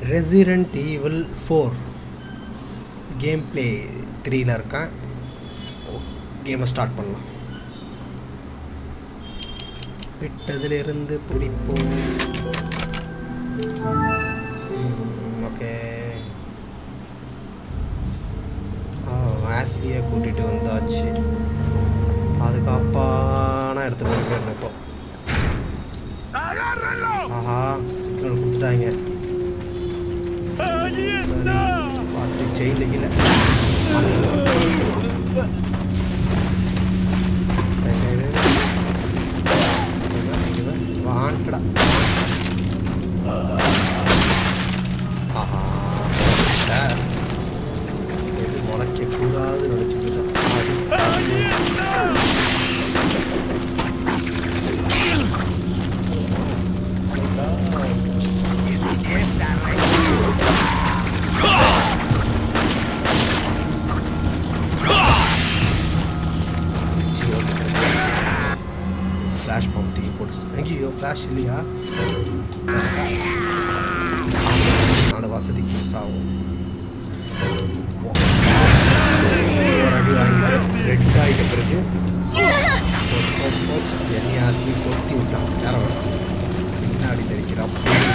Resident Evil four game play த்ரீல இருக்கேன் கேமை ஸ்டார்ட் பண்ணலாம் விட்டதிலிருந்து பிடிப்போம் ஓகே ஆஸ்லியை கூட்டிகிட்டு வந்தாச்சு பாதுகாப்பான இடத்துக்கு கொண்டு போயிடணும் இப்போ ஆஹா சிக்னல் கொடுத்துட்டாங்க சரி பார்த்து செயின்ல கீழே வாண்டடா ஆஹா சார் எது முளைக்க கூடாது நினச்சிட்டு ஃப்ளாஷ் பம்ப் தூக்கி போட்டு ஐயோ ஃப்ளாஷ் இல்லையா நாலு வசதி புதுசாகும் ஒரு அடி வாங்கிட்டு ரெட் ஆகிட்ட பிறகு போச்சு, போச்சு போச்சு எண்ணெய் ஆசி கொத்தி விட்டான் யார பின்னாடி தெரிக்கிறா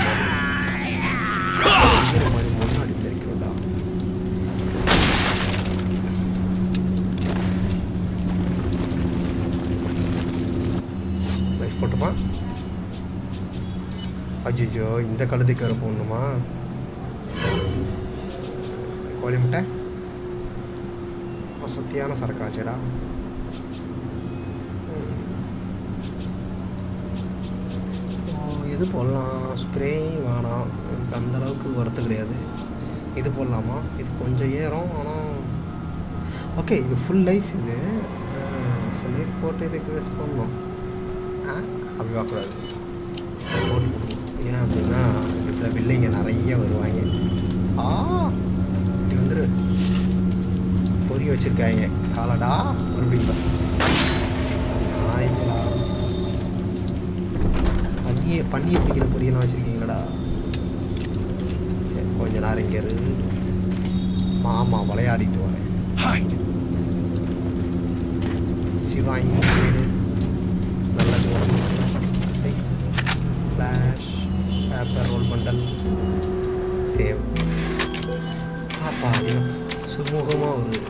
மாதிரி முன்னாடி தெரிக்கிறோம்டா லைஃப் போட்டுமா அஜிஜோ இந்த கழுதைக்கு வர போடணுமா கோழி முட்டை சத்தியான சரக்காச்சேடா இது போடலாம் ஸ்ப்ரே வேணாம் எனக்கு அந்த அளவுக்கு வரத்து கிடையாது இது போடலாமா இது கொஞ்சம் ஏறும் ஆனால் ஓகே இது ஃபுல் லைஃப் இது ஃபுல் லைஃப் போட்டு இதுக்கு வேஸ்ட் பண்ணணும் ஆ அப்படி பார்க்கக்கூடாது போட்டு கொடுக்கணும். ஏன் அப்படின்னா இதில் பில்லைங்க நிறைய வருவாங்க ஆ இப்படி வந்துரு பொரிய வச்சுருக்காங்க காலடா மறுபடியும் பாரு. நாய்களா பன்னியை பன்னியை பிடிக்கிற பொரியெல்லாம் வச்சுருக்கீங்களடா சரி கொஞ்ச நேரம் இங்கே இரு மாமா விளையாடிட்டு வரேன் சிவா இங்கே வீடு நல்லது nice flash paper roll bundle save அப்பா அப்படியோ சுமூகமாக ஒரு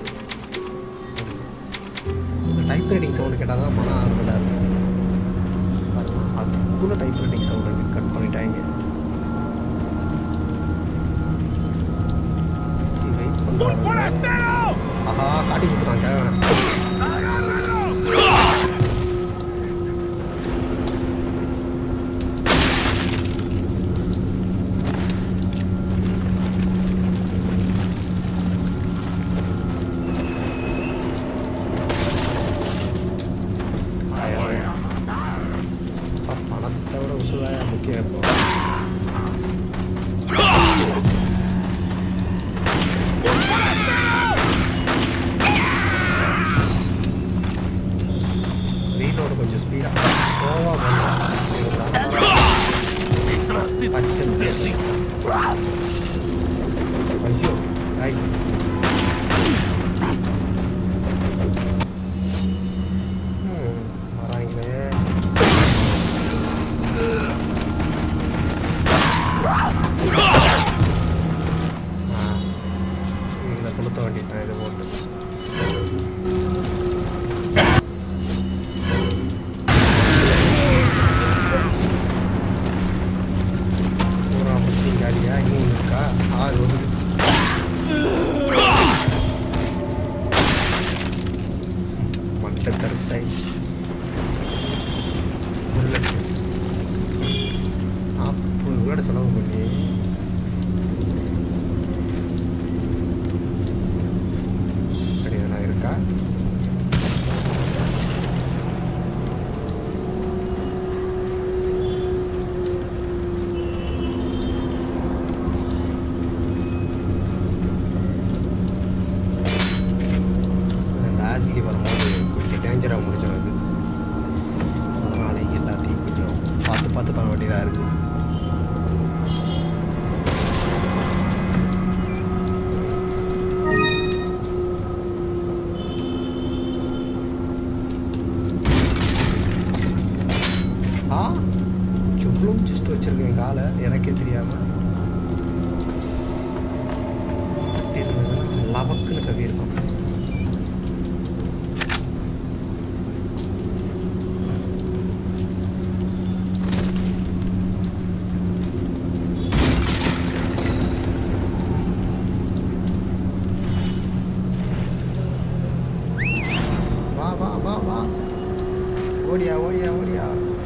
இந்த டைப் ரைட்டிங் சவுண்டு கேட்டால் தான் மன ஆறுதலாக இருக்கும் அதுக்குள்ள டைப் ரைட்டிங் சவுண்டு கட் பண்ணிட்டாங்க சரி வெயிட் பண்ணுறாங்க ஆஹா காட்டி கொடுத்துறான் கிழவன் ஆயிரம் அப்பா, பணத்தை விட உசுதாயா முக்கியம் இப்போ ரீலோடு கொஞ்சம் ஸ்பீடாக ஸ்லோவாக பச்சை ஸ்பீட் ஐயோ ஐ ம், வராங்களே ஆ, இதில் கொளுத்த வேண்டியதான் இது போட்டு பூரா முஸ்லீம் காலியா இன்னும் இருக்கா ஆ அது வருது மட்டத்தரசை ஒரு லட்சம் நாற்பது கூட செலவு பண்ணி அப்படி எதனா இருக்கா அந்த ஆசிலி வரும்போது கொஞ்சம் டேஞ்சராக முடிச்சிடும் அது அதனால எல்லாத்தையும் கொஞ்சம் பார்த்து பார்த்து பண்ண வேண்டியதாக இருக்குது தெரியாமல் இருந்ததுன்னா லவக்குன்னு கவி இருக்கும் வா வா வா வா ஓடியா ஓடியா ஓடியா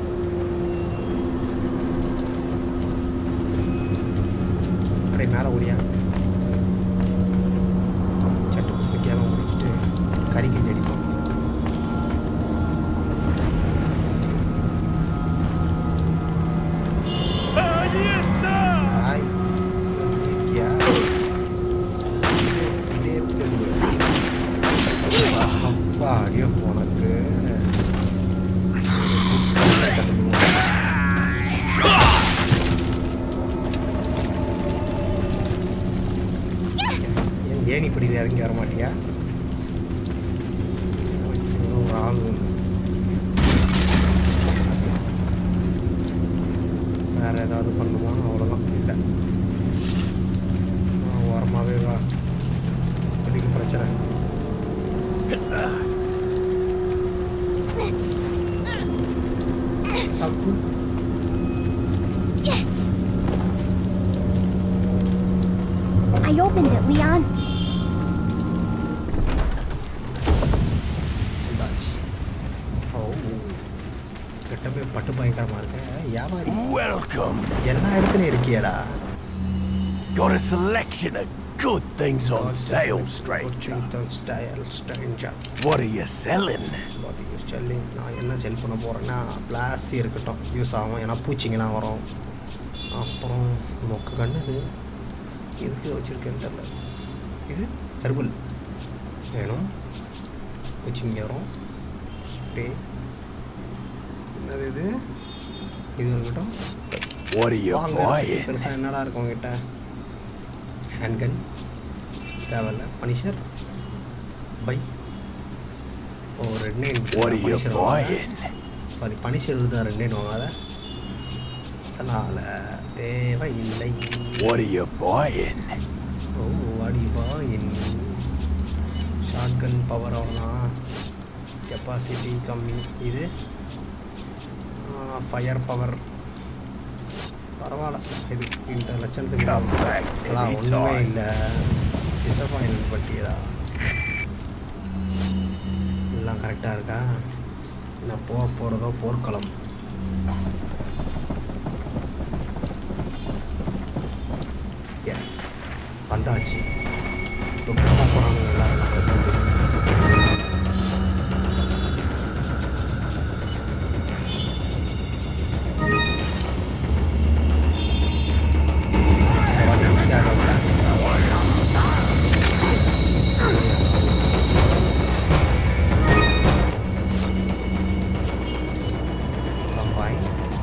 அப்படியே மேலே ஓடியா சட்டு குட்டியாலாம் முடிச்சுட்டு கறி கிஞ்சி அடிப்போம் ஹாய் இருக்கியா இதே இடத்துல இரு. அப்பா அடியோ உனக்கு கற்றுக்குவோம் ஏன் ஏன் இப்படி இறங்கி வர மாட்டியா ஒரு ஆள் வேற ஏதாவது பண்ணுமா அவ்வளோதான் இல்லை ஓரமாகவே வா இதுக்கு பிரச்சனை தப்பு I opened it, Leon. வந்தாச்சு ஓ கிட்டமே பட்டு பயங்கரமாக இருக்கு வியாபாரி Welcome. எல்லா இடத்துலையும் இருக்கியடா Got a selection of good things on sale, stranger. Style stranger What are you selling? What you selling நான் என்ன செல் பண்ண போகிறேன்னா பிளாஸி இருக்கட்டும் யூஸ் ஆகும் ஏன்னா பூச்சிங்கெல்லாம் வரும் அப்புறம் மொக்க கண்ணு இது எதுக்கு வச்சுருக்கேன்னு தெரில இது ஹெர்பல் வேணும் பூச்சிங்க வரும் ஸ்ப்ரே என்னது இது இது இருக்கட்டும் What are you வாங்க buying? பெருசாக என்னடா இருக்கும் உங்ககிட்ட ஹேண்ட்கன் தேவையில்ல punisher buy oh red nine What are you punisher buying? Sorry punisher இருந்தால் ரெட் நைன் வாங்காத அதனால் தேவையில்லை What are you buying? Oh அடிவா என் ஷார்ட்கன் பவர் அவ்வளோதான் கெப்பாசிட்டி கம்மி இது ஃபயர் பவர் பரவாயில்ல இது இந்த லட்சணத்துக்கு Come back அதான் ஒன்றுமே anytime. இல்லை டிசப்பாயின்மெண்ட் பட்டியடா எல்லாம் கரெக்டாக இருக்கா நான் போக போகிறதோ போர்க்களம் எஸ் வந்தாச்சு இப்போ போக போகிறாங்க எல்லாரும் நம்ம சேர்ந்து இந்த வாட்டி மிஸ் ஆகல மிஸ் கம்பாய்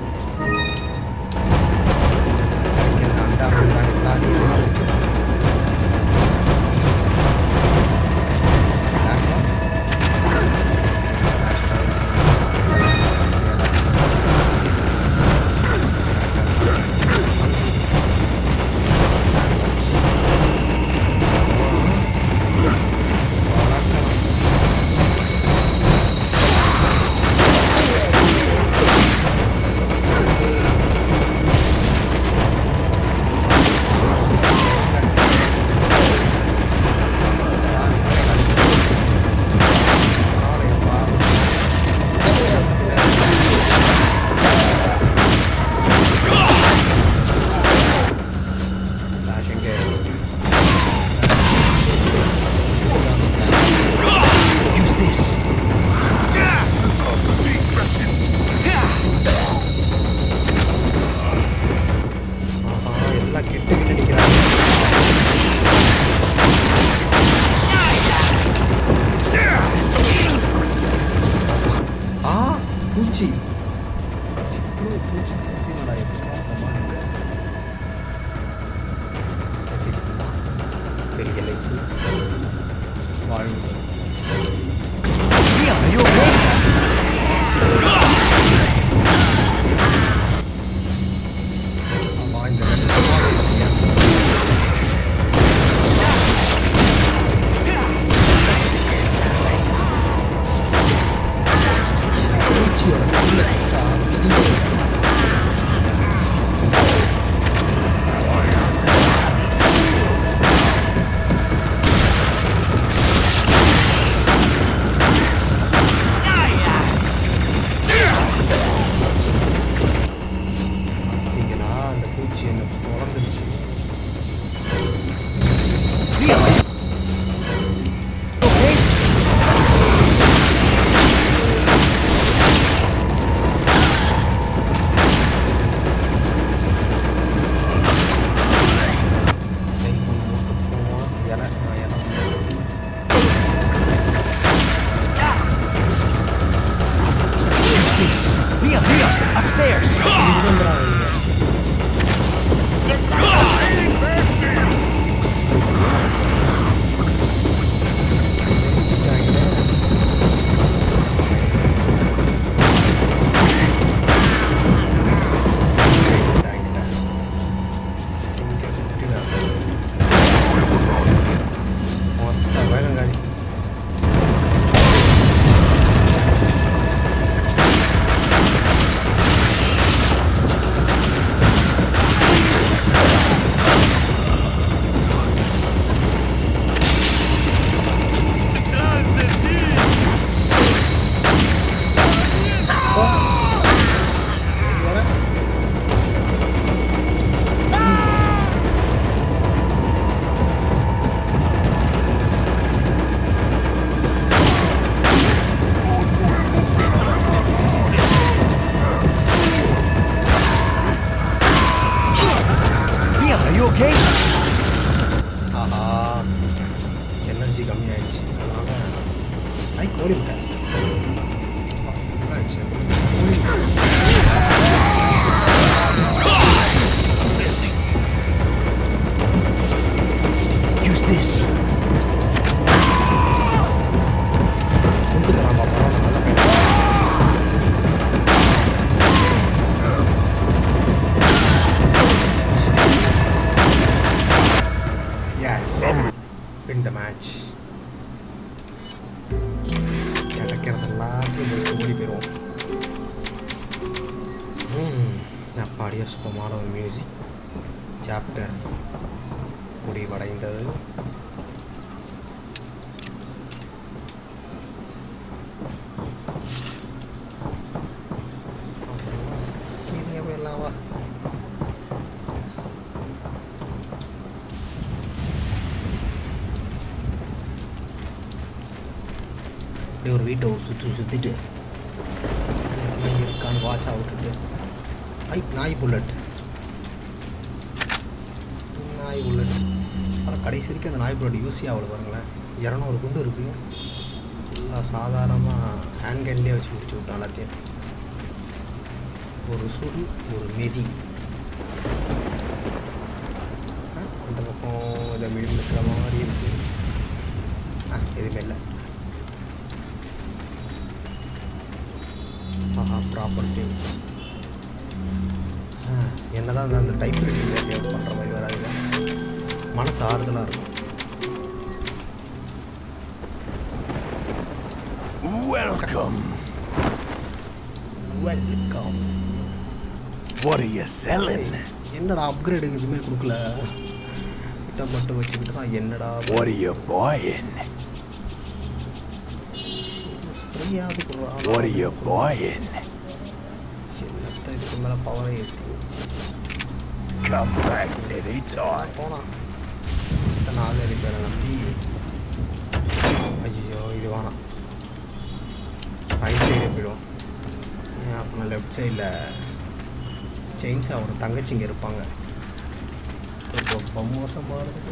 கிடைக்கிறது அண்டா குண்டா எல்லாத்தையும் எடுத்து வச்சுக்கணும் Use this. ஆஹா, எல்லாம் கெட்டு கிட்ட நிக்கிறாங்க ஆ பூச்சி இவ்வளோ பூச்சி பார்த்தீங்களா எப்படி சமாளிக்க பெரிய லைஃப் வாழ்வு ஆமா இந்த ரெண்டு okay? ஆஹா எனர்ஜி கம்மியாயிடுச்சு அதனால ஐ கோழி விட்டேன் ஆயிடுச்சு Use this. குண்டு தரான் பாப்பா நல்ல பையன் Yes. Win the match. கிடைக்கிறது எல்லாத்தையும் போய் ஓடி போயிடுவோம் ம் அப்பாடியா சுகமான ஒரு மியூசிக் சாப்டர் முடிவடைந்தது கீழே போயிடலாம் வா அப்படியே ஒரு வீட்டை ஒரு சுற்றி சுற்றிட்டு எதனா இருக்கான்னு வாட்ச் விட்டுட்டு ஐ நாய் புல்லட் நாய் புல்லட் ஆனால் கடைசி வரைக்கும் அந்த நாய் புல்லட் யூஸே ஆகல பாருங்களேன் இரநூறு குண்டு இருக்குது எல்லாம் சாதாரணமாக ஹேண்ட் கேன்லேயே வச்சு முடிச்சு விட்டோம் எல்லாத்தையும் ஒரு சுடி ஒரு மெதி ஆ, அந்த பக்கம் இதை விழுந்துக்கிற மாதிரி இருக்குது ஆ எதுவுமே இல்லை ஆஹா ப்ராப்பர் சேவ் என்ன தான் அந்த டைப் ரைட்டிங்கில் சேவ் பண்ணுற மாதிரி வராதுங்க மனசு ஆறுதலாக இருக்கும் Welcome. Welcome What are you selling? என்னடா அப்கிரேடு எதுவுமே கொடுக்கல இதை மட்டும் வச்சுக்கிட்டு நான் என்னடா What are you buying? ஸ்ப்ரேயாவது What are you buying? என்னத்தை இதுக்கு மேலே பவரை ஏற்றி Come back anytime. போனான் இத்தனை ஆதாரி பேரை நம்பி ஐயோ இது வேணாம் ரைட் சைடே போயிடும் ஏன் அப்போ நான் லெஃப்ட் சைடில் செயின்ஸாவோட தங்கச்சிங்க இருப்பாங்க ரொம்ப மோசமானது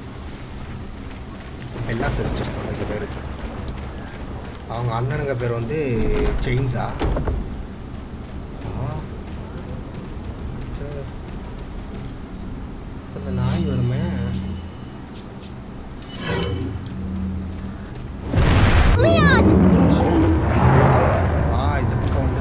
எல்லா சிஸ்டர்ஸ் அந்த பேர் அவங்க அண்ணனுங்க பேர் வந்து செயின்ஸா ஆ சரி. அந்த நாய் வருமே Leon! ஆ இந்த பக்கம் வந்து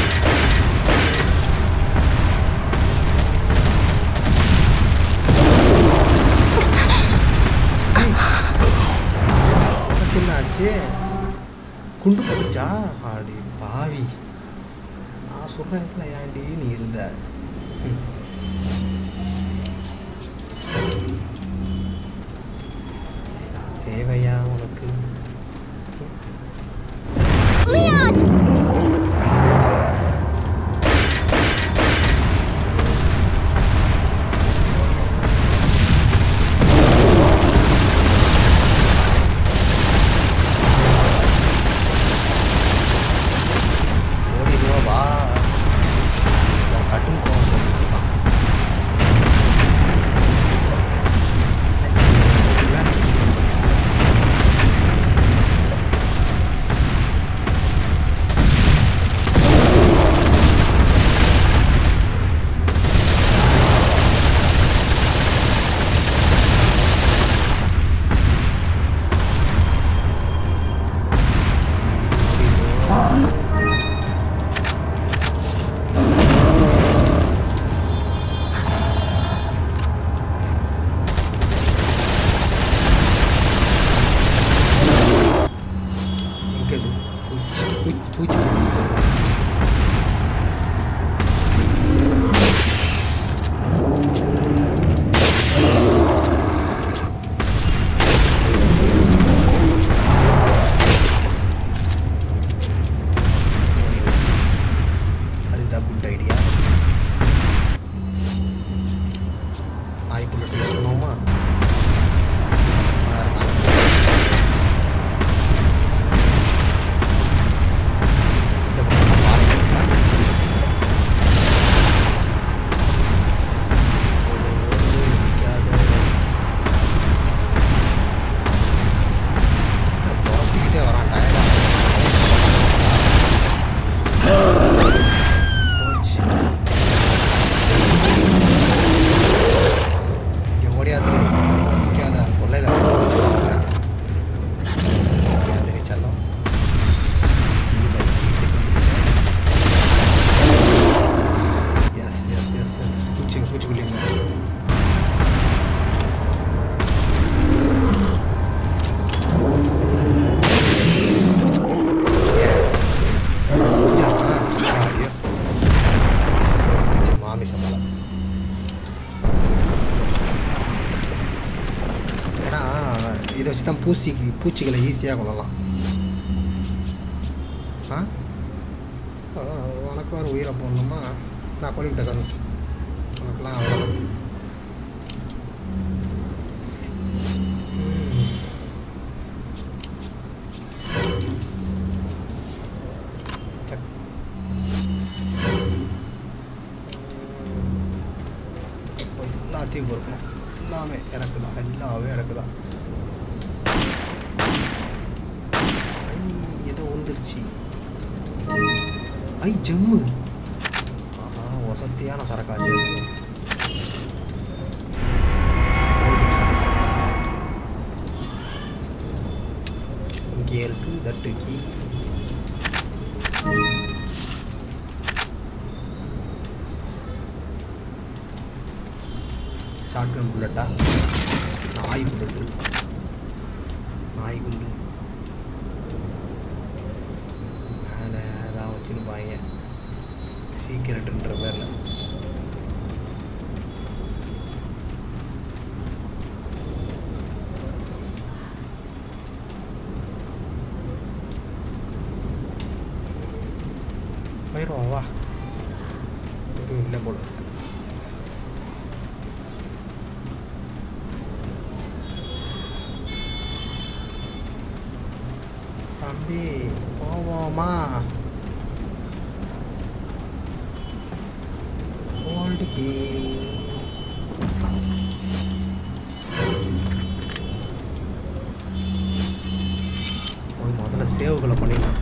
ஏய், உனக்கு என்ன ஆச்சு குண்டு பட்டுச்சா ஆடி பாவி நான் சொல்ற இடத்துல ஏன்டி நீ இருந்த ம். தேவையா உனக்கு Leon! ஓடிடுவா வா அவன் கட்டும் கோவம் போட்டுருக்கான் இல்ல? இதை வச்சு தான் பூச்சிக்கு பூச்சிகளை ஈஸியாக கொள்ளலாம் ஆ ஆ, உனக்கு வேறு உயிரை போடணுமா நான் கொல்லிக்கிட்ட கரு உனக்குலாம் அவ்வளோதான் இப்போ எல்லாத்தையும் பொறுக்கணும் எல்லாமே எனக்கு தான் எல்லாமே எனக்கு தான் ஐ ஏதோ உழுந்துருச்சு ஐ ஜம்மு ஆஹா வசத்தியான சரக்காச்சு அது. இங்கே இருக்கு தட்டு கீ ஷார்ட் கன் புல்லட்டா நாய் புல்லட்டு நாய் குண்டு மேலே ஏதாவது வச்சுருப்பாங்க சீக்கிரட்டுன்ற பேரில் போயிடுவோம் வா எதுவும் இல்லை போல இருக்கு தம்பி போவோமா ஓல்டு கீ போய் முதல்ல சேவுகளை பண்ணிடலாம்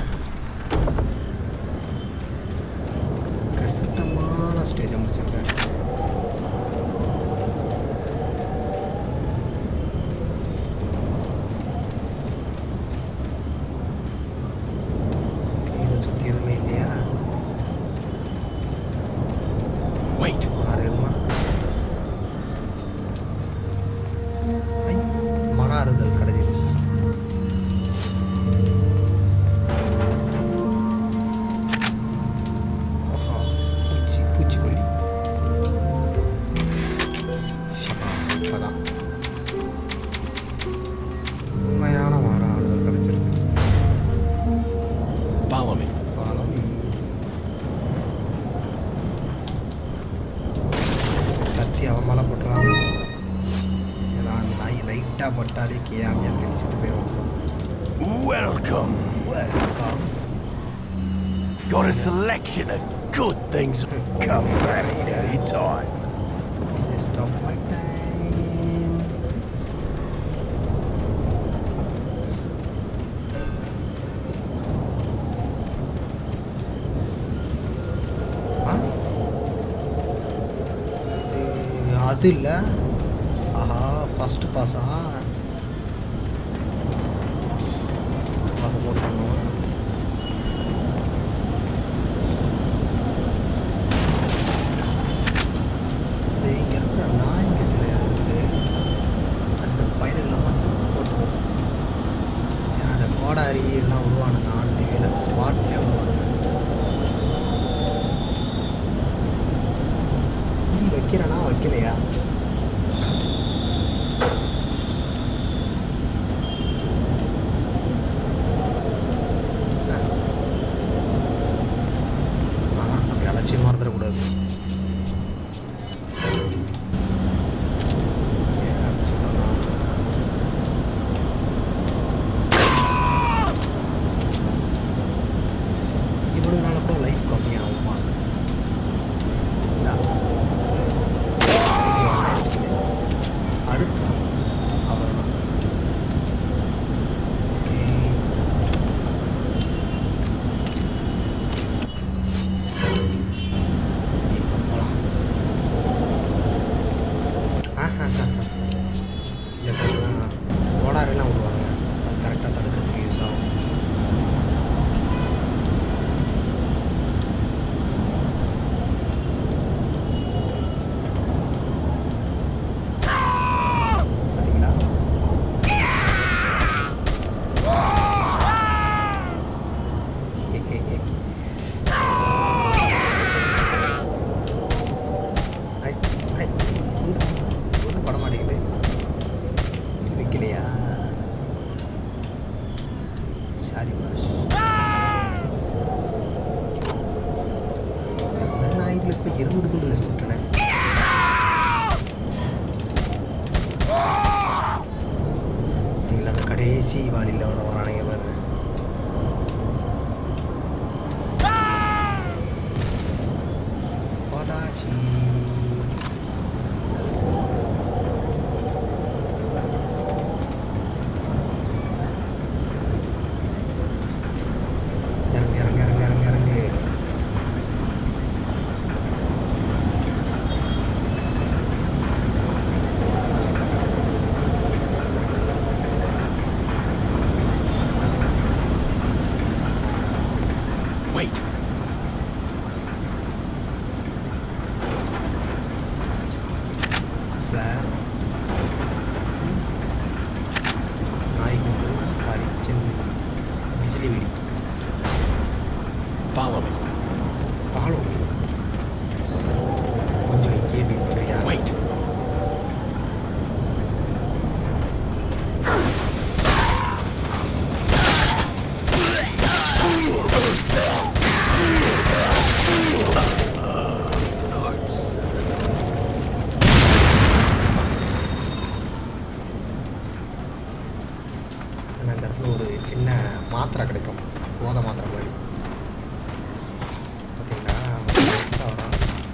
கஷ்டமான ஸ்டேஜை முடிச்சிருக்கேன் இதை சுற்றி எதுவுமே இல்லையா Wait. மனார் எதுமா ஐ மனாறுதல் கிடைச்சிருச்சு ஆஹா, பூச்சி பூச்சிக்கொல்லி ஷபா இப்பதான் உண்மையான மர ஆறுதல் கிடைச்சிருக்கு Follow me. Follow me. கத்தி அவன் மேலே போட்டுறாங்க ஏன்னா அந்த நாய் லைட்டாக பட்டாலே கேமியாக கத்தி செத்து போயிடுவான் Welcome. Welcome. Got a selection of good things. Come back anytime. Waste of my time. ஆ? இது அது இல்லை ஆஹா ஃபஸ்ட்டு பாஸா ஃபஸ்ட்டு பாஸை போட்டணும் இது இங்கே இருக்கிற நாய்க்கு சில இருக்கு அந்த பயிலில் மட்டும் போட்டுருவோம் ஏன்னா அந்த கோடாரி எல்லாம் விடுவானுங்க ஆன் டிவியில் ஸ்பாட்லேயே விடுவானுங்க நீ வைக்கிறேனா வைக்கலையா ஆஹா, அப்படி அலட்சியமாக இருந்துடக்கூடாது ஏன் அப்படி சொல்றேன்னா, இவனுங்களால கூட லைஃப் கம்மியாகுமா இல்ல. இங்க ஒண்ணா இருக்குது. அடுத்து அவ்வளோதான் ஓகே இப்போ போகலாம் இந்த இடத்துலலாம் கோடாரிலாம் விடுவானுங்க அது கரெக்டாக தடுக்கிறதுக்கு யூஸ் ஆகும் பார்த்தீங்களா ஐ ஐ ஒன்றும் பட மாட்டேங்குது வைக்கலையா கடைசி வாலியில் வர வரானுங்க பாருங்க போடாச்சி இறங்கு இறங்கு இறங்கு இறங்கு இறங்கு Wait. ஃப்ளேர் நாய்க்குண்டு சாரி சின்ன பிஜிலி வெடி Follow me. பாலோ கொஞ்சம் இங்கே வெயிட் பண்ணுறியா Wait. ஆனால் இந்த இடத்துல ஒரு சின்ன மாத்திரை கிடைக்கும் போதை மாத்திரை மாதிரி பார்த்தீங்களா பெருசா வரும்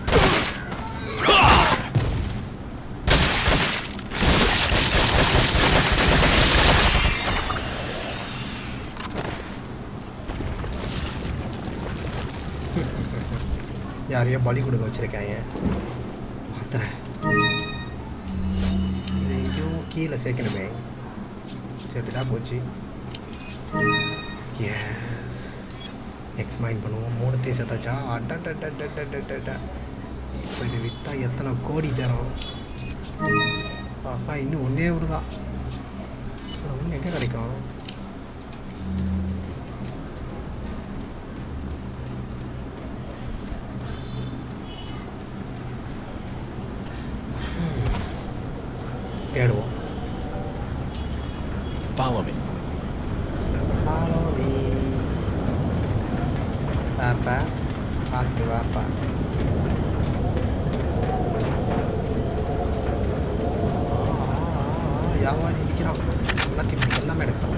யாரையோ பலி கொடுக்க வச்சிருக்காங்க மாத்திரை இது எங்கேயும் கீழே சேர்க்கணுமே சேர்த்துட்டா போச்சு எஸ் எக்ஸ் மைண்ட் பண்ணுவோம் மூணுத்தையும் சேர்த்தாச்சா அட்டா இப்போ இது விற்றா எத்தனை கோடி தரும் ஆஹா இன்னும் ஒன்றே விடுதான் ஒன்று எங்கே கிடைக்கும் Hmm. தேடுவோம் Follow me. Follow me. பாப்பா பார்த்து வாப்பா வியாபாரி நிற்கிறான் எல்லாத்தையும் இப்படி எல்லாமே எடுத்தான்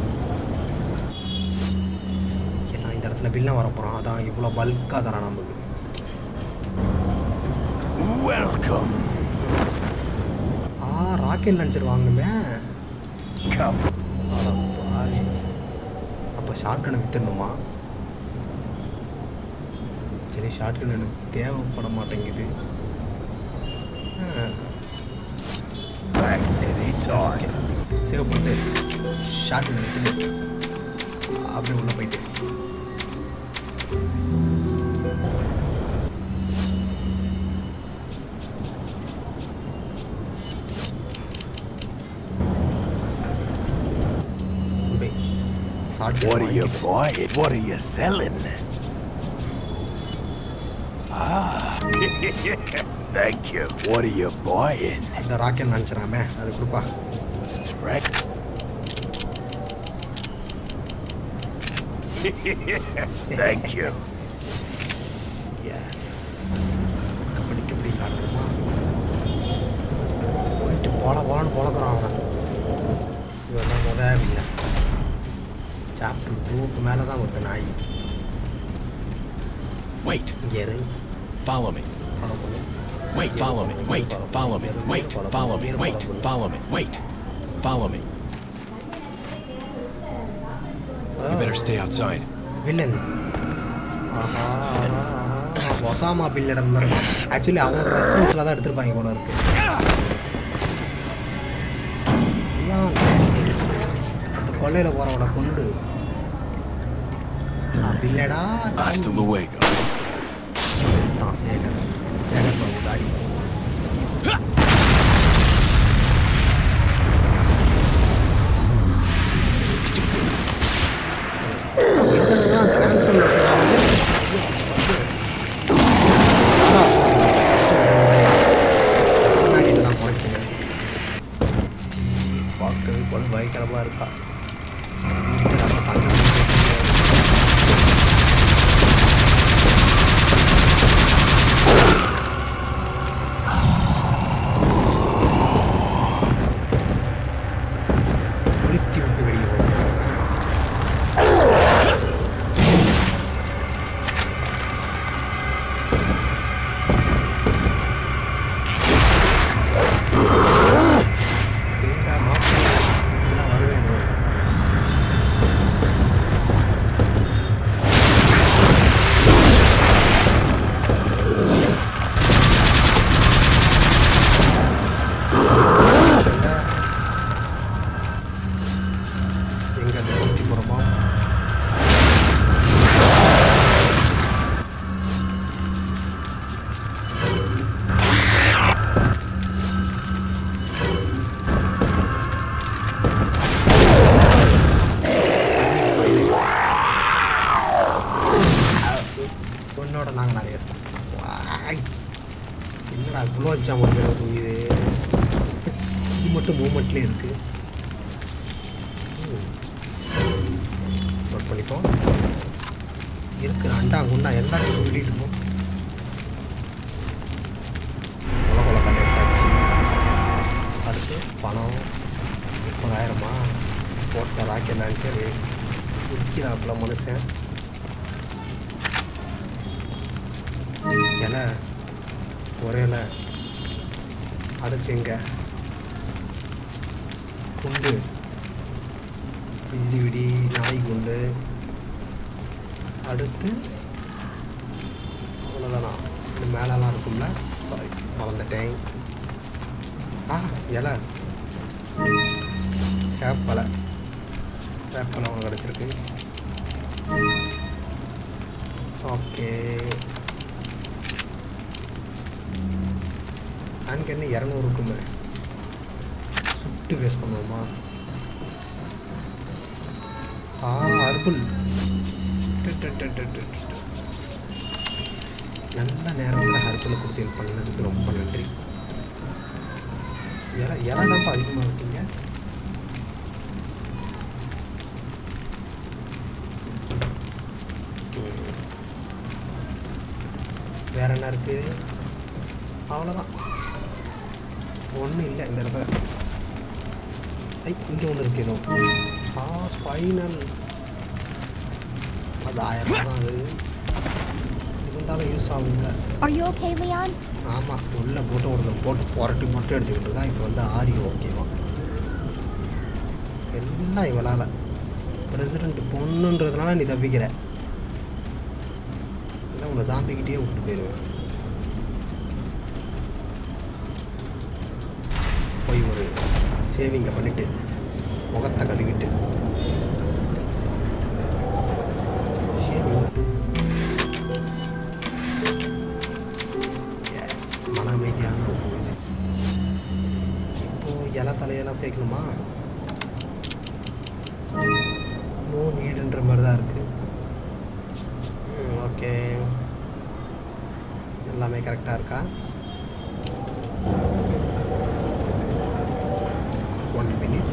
ஏன்னா இந்த இடத்துல வில்லன் வர போகிறான் அதான் இவ்வளோ பல்காக தரான் நமக்கு Welcome. ஆ ராக்கெட் லான்ச்சர் வாங்கணுமே Come. அட பாவி. அப்போ ஷார்ட் கனை வித்துடணுமா சரி ஷார்ட் கன் எனக்கு தேவைப்பட மாட்டேங்குது Back anytime. சேவ் பண்ணிட்டு ஷார்ட் கன் வித்துட்டு அப்படியே உள்ளே போயிட்டு போய் ஷார்ட் What are you buying? What are you selling? Ah. Thank you. What are you buying? இந்த ராக்கெட் லான்ச்சராமே அது கொடுப்பா Right. Thank you. Yes kabaddi kabaddi விளாடுவோமா போயிட்டு போல போலான்னு பொழக்கிறான் அவனை இவன் முத இல்லை சாப்டர் டூக்கு மேலே தான் ஒருத்த நாய் Wait. இங்கே இரு Follow me. ஃபாலோ பண்ணு Wait. Follow me. Wait. Follow me. Wait. Follow me. Wait. Follow me. Wait. Follow me. You better stay outside. Villain ஆஹா ஒசாமா பில்லடன் மாதிரி ஆக்சுவலி அவனோட ரெஃபரன்ஸில் தான் எடுத்திருப்பாங்க போல இருக்கு ஏன் அந்த கொள்ளையில் போகிறவனோட கொண்டு பில்லடா Hasta luego. தான் சேகர் சேகர் பாபு தாடி முன்னாடி இதெல்லாம் குறைக்கணும் பார்க்கவே போல பயங்கரமாக இருக்கா இவங்கிட்ட நம்ம சண்டை போட்டுட்டு இருக்கோம். கொளுத்தி விட்டு மச்சா மூணு பேரை தூக்கிது இது மட்டும் மூமெண்ட்லேயே இருக்குது நோட் பண்ணிப்போம் இருக்கு அண்டா குண்டா எல்லாத்தையும் விட்டுட்டு இருப்போம் கொல கொல கண்ணு எடுத்தாச்சு அடுத்து பணம் முப்பதாயிரமா போட்ட ராக்கெட் லான்ச்சரு விற்கிறாப்புல மனுஷன் இலை ஒரே இலை அடுத்து எங்க குண்டு பிஜிலி விடி நாய் குண்டு அடுத்து அவ்வளோதானா இது மேலெல்லாம் இருக்கும்ல சாரி மறந்துட்டேன் ஆ இலை சேப்பலை சேப்பலை ஒன்று கிடச்சிருக்கு ஓகே அங்கே என்ன இரநூறு இருக்குமே சுட்டு வேஸ்ட் பண்ணுவோமா ஆ அர்புல் டு, டு, டு, டு, டு, டு, டு. நல்ல நேரத்தில் ஹர்பல் கொடுத்து ஹெல்ப் பண்ணதுக்கு ரொம்ப நன்றி இலை இலை தான்ப்பா அதிகமாக இருக்கீங்க வேற என்ன இருக்கு அவ்வளோதான் ஒன்றும் இல்லை இந்த இடத்துல ஐ இங்கே ஒன்று இருக்கு ஏதோ ஆ ஸ்பைனல் அது ஆயிரம் ரூபா தான் அது இருந்தாலும் யூஸ் ஆகுங்க Are you okay, Leon? ஆமாம் உள்ளே போட்டு ஒருத்தன் போட்டு புரட்டி மட்டும் எடுத்துக்கிட்டு இருக்கான் இப்போ வந்து ஆரி ஓகேவா எல்லாம் இவளால் பிரசிடெண்ட் பொண்ணுன்றதுனால நீ தப்பிக்கிற இல்லை உன்னை சாம்பிக்கிட்டே விட்டு போயிடுவேன் போய் ஒரு சேவிங்கை பண்ணிவிட்டு முகத்தை கழுவிட்டு ஷேவிங் எஸ் மன அமைதியான ஒரு மியூசிக் இப்போ இலை தலையெல்லாம் சேர்க்கணுமா நோ நீடுன்ற மாதிரி தான் இருக்கு ஓகே எல்லாமே கரெக்டாக இருக்கா ஒன் மினிட்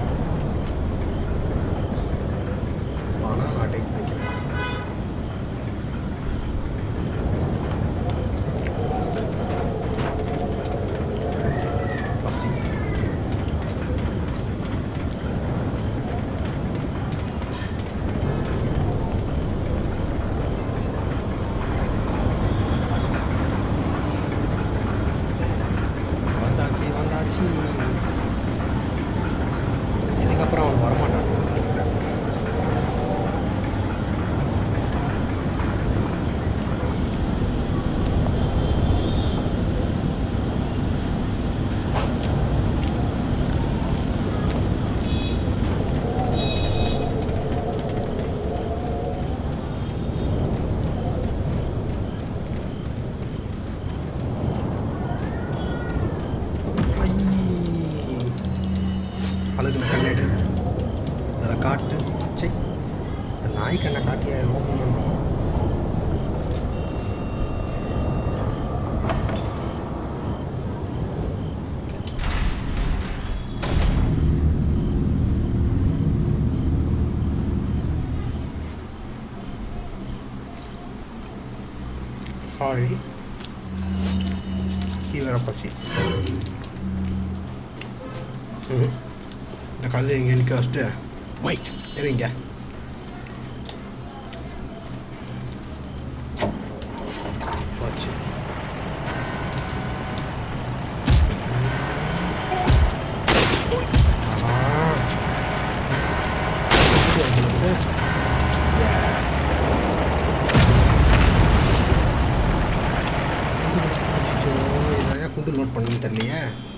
பணம் நான் டைப் பண்ணிக்கிறேன் பசி வந்தாச்சு வந்தாச்சு இதுக்கப்புறம் அவன் வரமாட்டான் அந்த இடத்துல. ஐ. அழகுன கண்ணெடு அதில் காட்டு சை இந்த நாய் கண்ணை காட்டி ஓப்பன் பண்ணணும் ஹாய் தீவிர பசி ம். இந்த கல் இங்கே நிற்க வச்சுட்டு Wait. இருங்க போச்சு ஆஹா. இது உங்களுக்கு Yes. அச்சோ, இதை ஏன் குண்டு லோட் பண்ணணும்னு தெரியலையே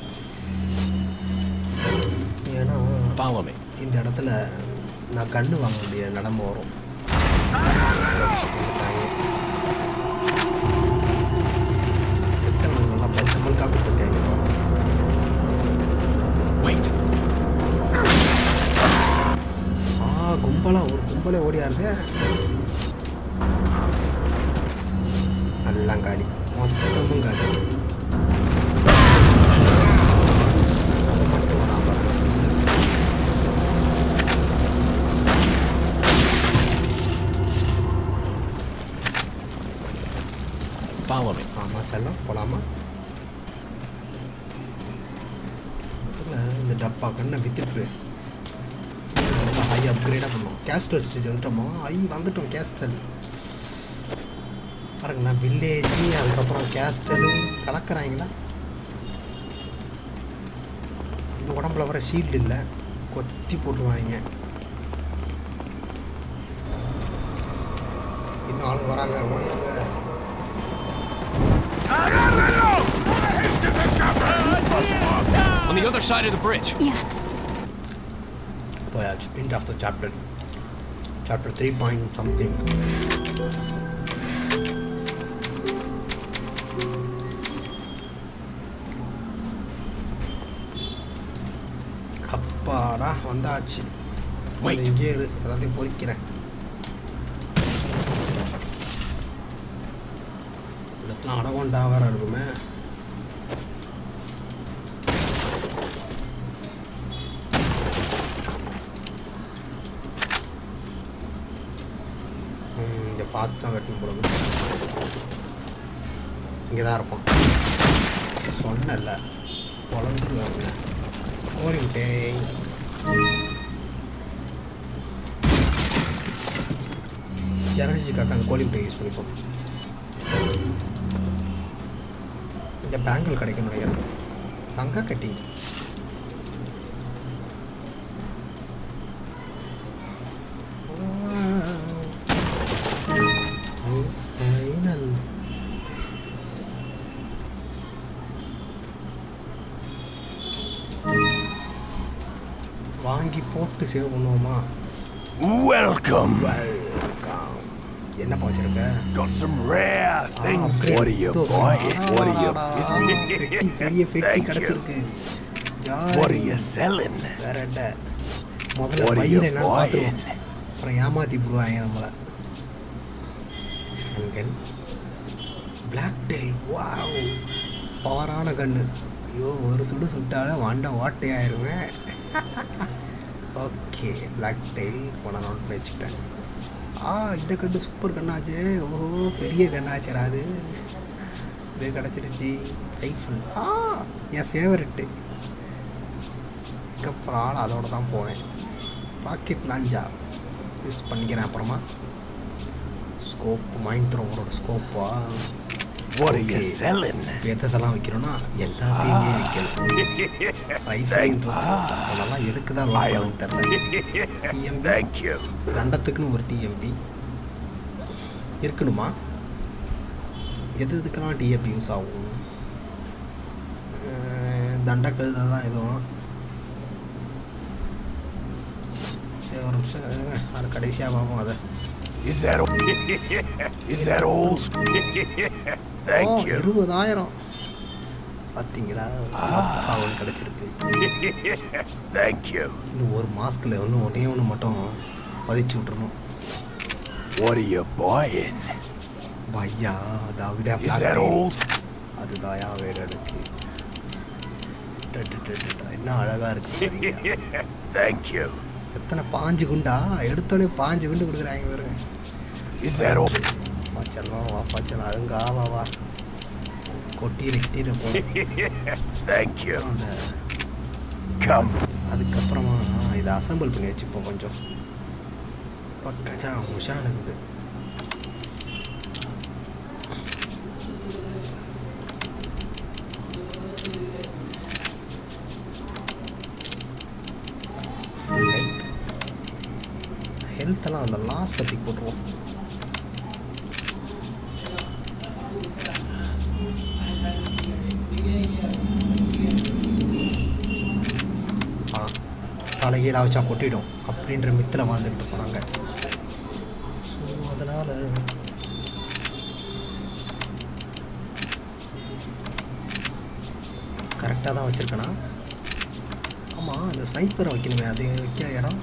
ஏன்னா Follow me. இந்த இடத்துல நான் கன்று வாங்க வேண்டிய நிலமை வரும் வச்சு கொடுத்துட்டாங்க செட்டவனுக்கு நல்லா பல்க பல்காக கொடுத்துருக்காங்க Wait. ஆ கும்பலா ஒரு கும்பலே ஓடியாருது எல்லாம் காலி மொத்தமும் காலி செல்லம் போகலாமா இதில் இந்த டப்பா கண்ணை வித்துட்டு நல்லா ஹை அப்கிரேடாக பண்ணுவோம் கேஸ்டல் ஸ்டேஜ் வந்துட்டோமோ ஐ வந்துட்டோம் கேஸ்டல் பாருங்கண்ணா வில்லேஜ் அதுக்கப்புறம் கேஸ்டலு கலக்கிறாங்களா இந்த உடம்புல வர ஷீல்டு இல்லை கொத்தி போட்டுருவாங்க இன்னும் ஆளுங்க வராங்க ஓடிருங்க On the other side of the bridge. Yeah. போயாச்சு end of the chapter chapter three point something அப்பாடா வந்தாச்சு Wait. இங்கே இரு எல்லாத்தையும் பொறிக்கிறேன் இடத்துல அடகொண்டா வேற இருக்குமே இங்கே பார்த்து தான் வெட்டணும் போடுது இங்கே தான் இருப்பான் சொன்னல பொழந்துருவாங்க ஓடி விட்டேன் எனர்ஜிக்காக அந்த கோழி முட்டையை யூஸ் பண்ணிப்போம் இந்த பேங்கிள் கிடைக்கும் நினைக்கிறேன் தங்க கட்டி ஃபைனல் வாங்கி போட்டு சேவ் பண்ணுவோமா Welcome. வெல்கம் என்னப்பா வச்சிருக்க Got some rare ah, things. upgrade. What are you இதோ, buying? What are you? அடாடாடா, பெட்டி பெரிய பெட்டி Thank you. கிடைச்சிருக்கு What are jolly you selling? வேற என்ன முதல்ல What are you வயிறு என்னன்னு பார்த்துருவோம் buying? அப்புறம் ஏமாத்தி விடுவாங்க நம்மளை கன் பிளாக் டெயில் வாவ் பவரான கன்று ஐயோ ஒரு சுடு சுட்டாலே வண்டை ஓட்டையாயிருவேன் ஓகே பிளாக் டெயில் போன நோட் பண்ணி வச்சுக்கிட்டேன் ஆ இந்த கன்று சூப்பர் கண்ணாச்சு ஓஹோ பெரிய கண்ணாச்சடா அது இது கிடச்சிருச்சு ரைஃபிள் ஆ என் ஃபேவரெட்டு அதுக்கப்புறம் ஆள் அதோட தான் போவேன் ராக்கெட் லாஞ்சா யூஸ் பண்ணிக்கிறேன் அப்புறமா ஸ்கோப் மைண்ட் த்ரோவோட ஸ்கோப்பா What are you Okay. selling? எதெல்லாம் வைக்கிறோன்னா எல்லாத்தையுமே விற்கணும் ரைஃபிளையும் Thank- அதெல்லாம் எதுக்கு தான் லோட் பண்ணணும்னு தெரில டிஎம்பி Thank you. தண்டத்துக்குன்னு ஒரு டிஎம்பி இருக்கணுமா எது எதுக்கெல்லாம் டிஎம்பி யூஸ் ஆகும் அஹ் தண்டக்கழுதை தான் எதுவும் சரி ஒரு நிமிஷம் இருங்க அது கடைசியாக பார்ப்போம் அதை Is that all? Is that all? O Thank you. இருபதாயிரம் பார்த்தீங்களா அவன் கிடச்சிருக்கு Thank you. இந்த ஒரு மாஸ்கில் ஒன்று ஒரே ஒன்று மட்டும் பதிச்சு விட்றணும் What are you buying? பையா அதாவது Is that all? அதுதாயா வேற இருக்கு ட, ட, ட, ட, ட. என்ன அழகா இருக்கு பாருங்க. Thank you. எத்தனை பாஞ்சு குண்டா எடுத்தோடனே பாஞ்சு குண்டு கொடுக்குறாங்க பாருங்க Is that all? பாச்சல்லாம் வா பாச்சலாம் அதுங்க ஆ வா வா கொட்டியில கிட்டியில போதும் Thank you. அந்த Come. அதுக்கப்புறமா இதை அசம்பிள் பண்ணி வச்சுப்போம் கொஞ்சம் பக்கச்சா உஷா இருக்குது ஹெல்த்தெல்லாம் அந்த லாஸ்ட் பற்றி போட்டுருவோம் ஆனால் தலைகீழாக வச்சா கொட்டிடும் அப்படின்ற மித்தில் வாழ்ந்துக்கிட்டு போனாங்க ஸோ அதனால் கரெக்டாக தான் வச்சுருக்கேனா ஆமாம் அந்த ஸ்னைப்பரை வைக்கணுமே அது வைக்க இடம்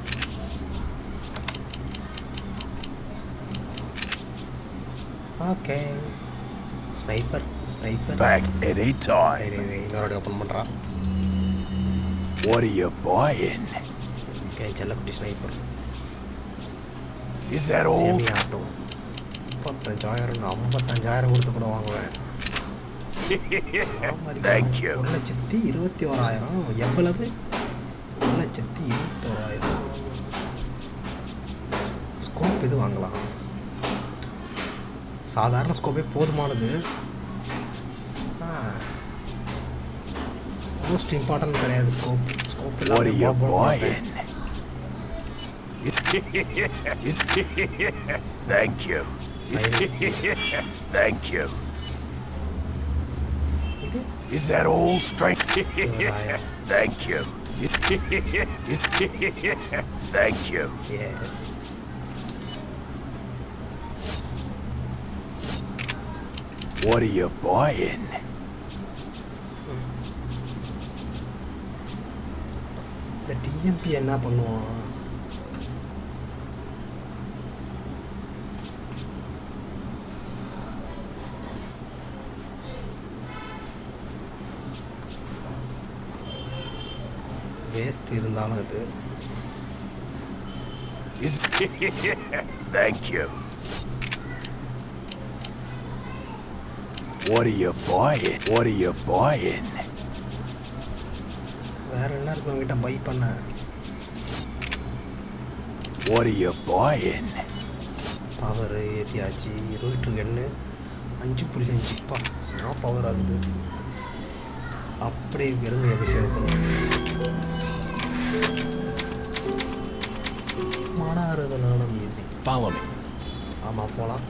okay sniper sniper Back anytime. இன்னொரு ஓப்பன் பண்ணுறான் What are you buying? Okay செல்லக்குட்டி sniper Is that all? Semi auto முப்பத்தஞ்சாயிரம் ஐம்பத்தஞ்சாயிரம் கொடுத்து கூட வாங்குவேன் Thank you. ஒரு லட்சத்தி இருபத்தி ஓராயிரம் எவ்வளவு ஒரு லட்சத்தி இருபத்தி ஓராயிரம் ஸ்கோப் இது வாங்கலாம் சாதாரண ஸ்கோப்பே போதுமானது மோஸ்ட் இம்பார்ட்டன்ட் கிடையாது scope scope What are you இல்லாமல் buying? Thank you. Thank you. இது Is that all, stranger? Right. Thank you. Thank you. Yes What are you buying? இந்த டிஎம்பி என்ன பண்ணுவான் வேஸ்ட் இருந்தாலும் இது Is Thank you. What are you buying? What are you buying? வேற என்ன இருக்கு உங்ககிட்ட பை பண்ண What are you buying? Power ஏற்றியாச்சு இருபட்டு எண்ணு அஞ்சு புள்ளி அஞ்சு பா நான் பவர் ஆகுது அப்படியே வெறுமையை போய் சேவ் பண்ணும் மாடாறுதலான மியூசிக் Follow me. ஆமாம் போகலாம்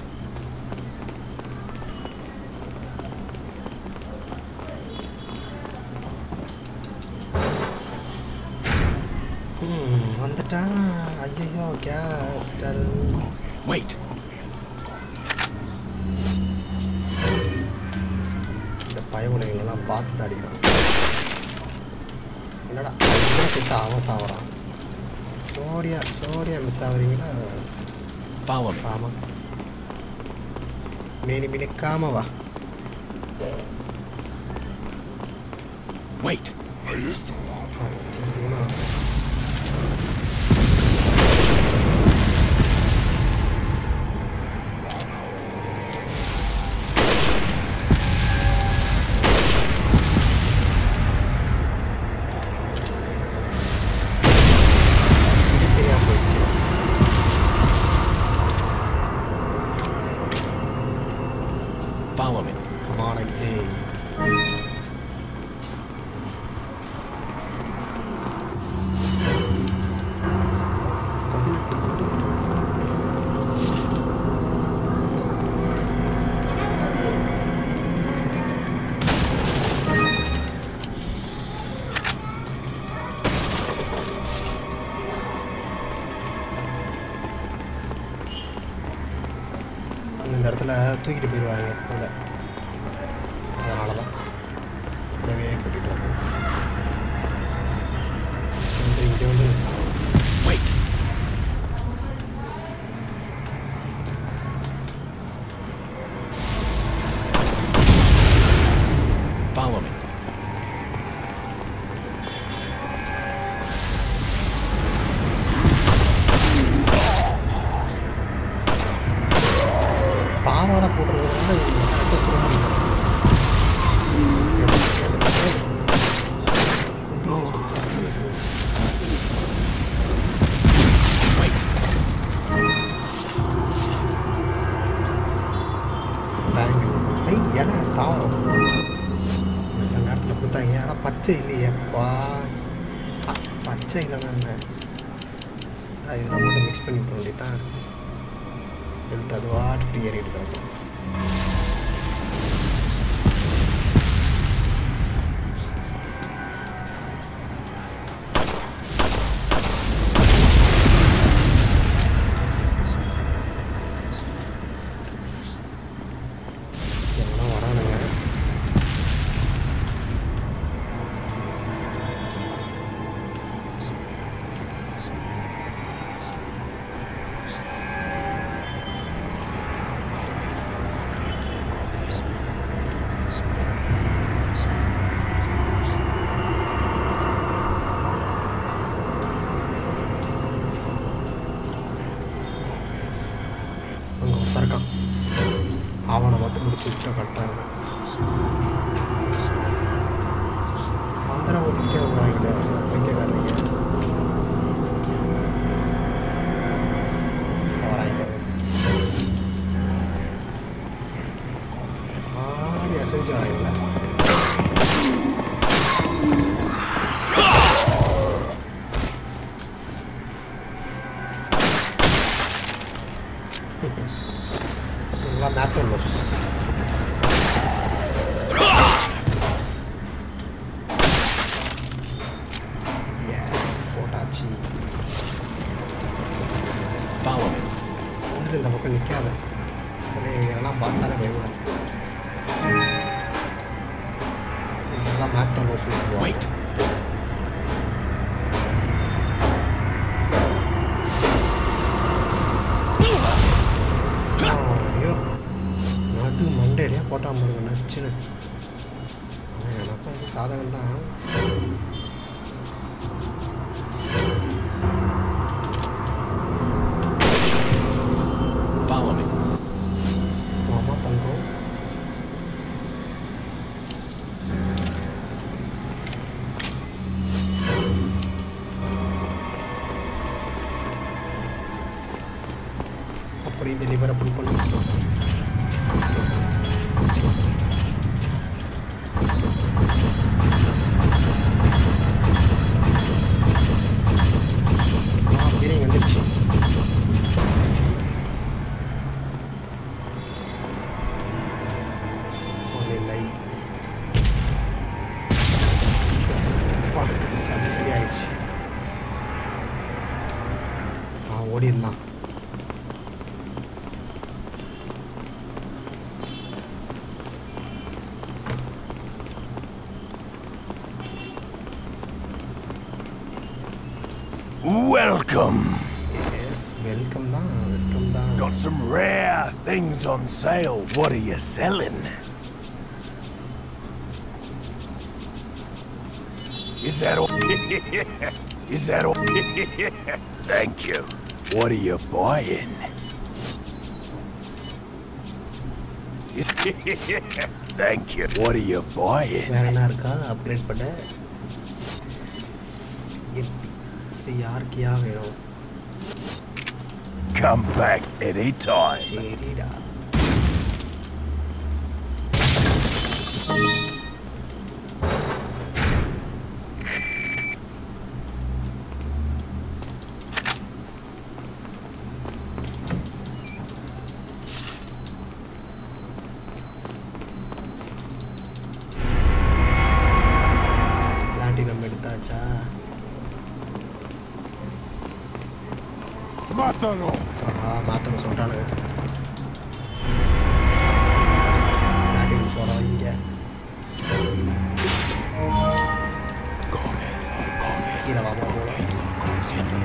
வந்துட்டான் ஐயோ கேஸ்டல் Wait. இந்த பயவுடைகளெல்லாம் பார்த்து தான் அடிக்கலாம் என்னடா இவன் சுத்த அவன் சாவறான் ஜோடியா ஜோடியா மிஸ் ஆகுறீங்களா Follow me. ஆமாம் மேனி மினுக்காம வா Wait. அத்தியுனா. இது தெரியாம போயிடுச்சு Follow me. Come on, I say. பதினெட்டு கோடி. இந்த இடத்துல தூக்கிட்டு போயிடுவாங்க உள்ள அதனால தான் கூடவே கூட்டிகிட்டு வரணும் வந்து இங்கே வந்து Wait. Follow me. பாவாடை போட்டுருக்கிறதுனால இவங்க கரெக்டாக சொல்ல முடியும் எது- எது பண்றது? குட்டியிலே சொல்லு, பக்கத்திலே சொல்லு. Wait. தேங்க்யூ ஐ இலை தாவரம் நல்ல நேரத்தில் கொடுத்தாங்க ஆனால் பச்சை இல்லையேப்பா அ, பச்சை இல்லைன்னா என்ன அதான் இதில் மட்டும் மிக்ஸ் பண்ணி விட்ற வேண்டியதான் எடுத்து அது வாட்டு ஏறிட்டு கிடக்கும் எவனோ வரானுங்க அங்கே ஒருத்தன் இருக்கான் அவனை மட்டும் முடிச்சு வச்சா கரெக்டாக இருக்கும் மந்திரம் ஒதுக்கிட்டே வருவாங்க வைக்கக்காரங்க வராங்க ஆடி அசைச்சு வராங்களா நல்லா மேத்தோலோஸ் எஸ் போட்டாச்சு Follow me. வந்துட்டு இந்த பக்கம் நிற்காத இவங்கெல்லாம் பார்த்தாலே பயமா இருக்கு நல்லா மேத்தோலோஸ் Wait. ஐயோ நடு மண்டேடியா போட்டால் பாருங்க நச்சுன்னு ஆனா எனக்கும் வந்து சாதகம் தான் Follow me. மாமா தங்கம் அப்படி இந்த லிவரை புல் பண்ணி ஆ பீரிங் வந்துருச்சு ஒரு லைட் அப்பா சரி சரி ஆயிடுச்சு ஆ ஓடிடலாம் Welcome. எஸ் வெல்கம் தான் வெல்கம் தான் Got some rare things on sale. What are you selling? Is that all? Is that all? Thank you. What are you buying? Thank you. What are you buying? வேற என்ன இருக்கா upgrade பண்ண எப்படி இது யாருக்கியா வேணும் Come back anytime. சரிடா platinum எடுத்தாச்சா Mátalo. ஆஹா மாத்தங்க சொல்கிறானுங்க பிளாட்டினம் சோடா இங்கே கீழே வாங்க போகலாம்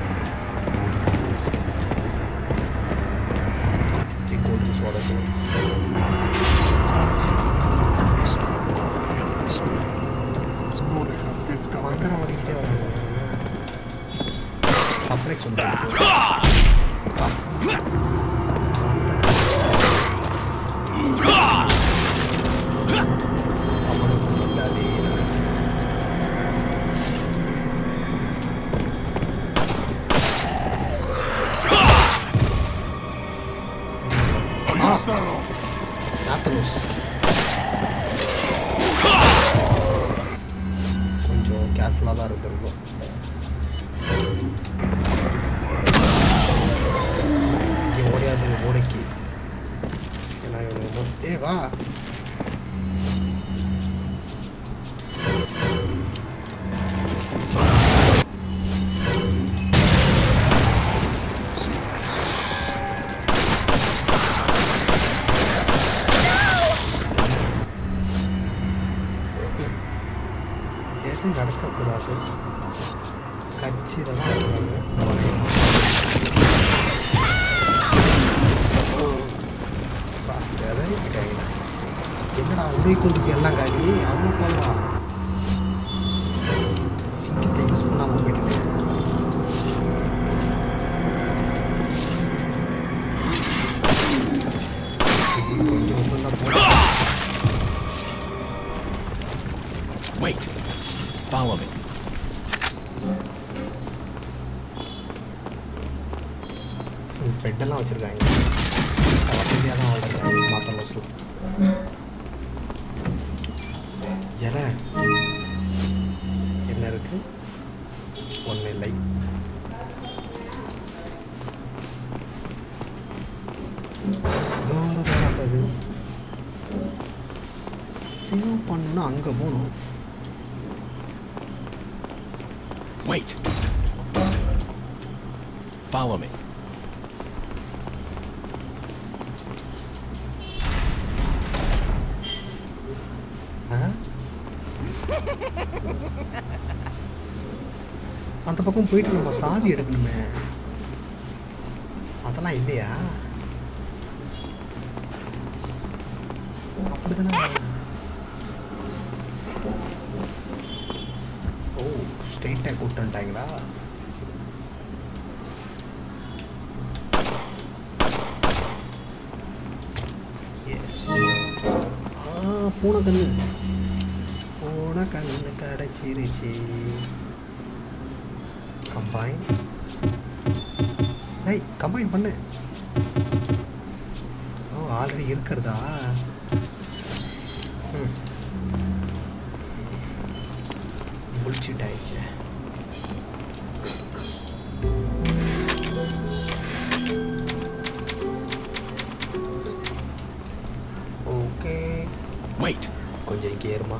கோல்டன் சோடா சார்ஜ் மந்திரம் வதிக்கிட்டே வராங்க சப்ளெக்ஸ் சொல்லுங்க அவனுக்கு முன்னாடி நாத்தலூஸ் கொஞ்சம் கேர்ஃபுல்லாக தான் இருந்திருக்கும் இங்கே ஓடியாது ஓடைக்கு ஏன்னா இவனுக்கு மொத்த- ஏய் வா எதுவும் நடக்கக்கூடாது கச்சிதமாக செதறிட்டாங்க என்னடா உரை கொண்டுக்கு எல்லாம் காலி அவன் பண்ணலாம் சிங்கத்தை யூஸ் பண்ணாமல் போயிட்டு கொஞ்சம் ஒன்று தான் போட பெட்டெல்லாம் வச்சுருக்காங்க வசதியாக தான் வாழ்றாங்க மாற்ற லோஸில் இலை என்ன இருக்கு ஒன்றும் இல்லை தூர தூரம் அது சேவ் பண்ணா அங்கே போகணும் Wait. Follow me. ஆ? அந்த பக்கம் போயிட்டு நம்ம சாவி எடுக்கணுமே அதெல்லாம் இல்லையா அப்படிதானே ஓ ஸ்ட்ரெயிட்டாக கூப்பிட்டு வந்துட்டாங்களா Yes. ஆ பூனை கண்ணு பூனை கண்ணு கடைச்சிருச்சு கம்பைன் ஏய் கம்பைன் பண்ணு ஓ ஆல்ரெடி இருக்கிறதா ம் புல்ஷிட் ஆயிடுச்சு ஓகே Wait. கொஞ்சம் இங்கே ஏறுமா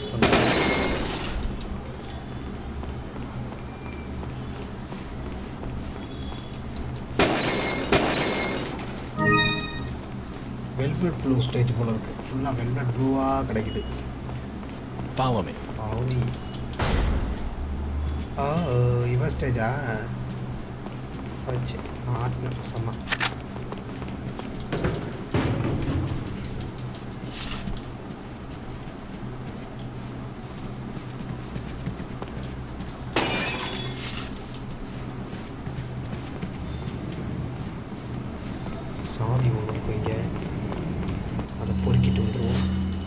வெல்வெட் ப்ளூ ஸ்டேஜ் போல இருக்கு ஃபுல்லாக வெல்வெட் ப்ளூவாக கிடைக்குது Follow me. ஆவி ஓ இவ ஸ்டேஜா வச்சு ஆட்டின செம்ம சாவி ஒன்று இருக்கும் இங்கே அதை பொறுக்கிட்டு வந்துடுவோம்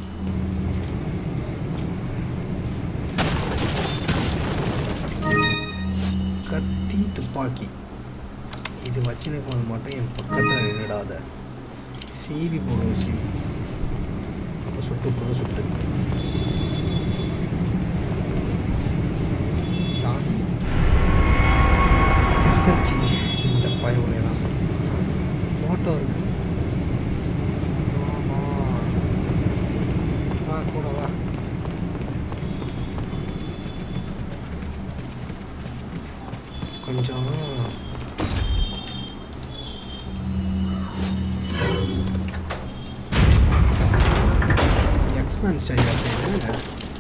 கத்தி துப்பாக்கி இது வச்சுன்னு போது மட்டும் என் பக்கத்தில் நின்றுடாத சீவி போடுவோம் சீவி அப்போ சுட்டு போடுவோம் சுட்டு சாவி ரிசர்ச்சி இந்த பயவுலே தான் ஃபோட்டோ இருக்கு ஆமா. வா கூட வா கொஞ்சம் எக்ஸ்பேண்ட் ஸ்டைல் செய்யுங்க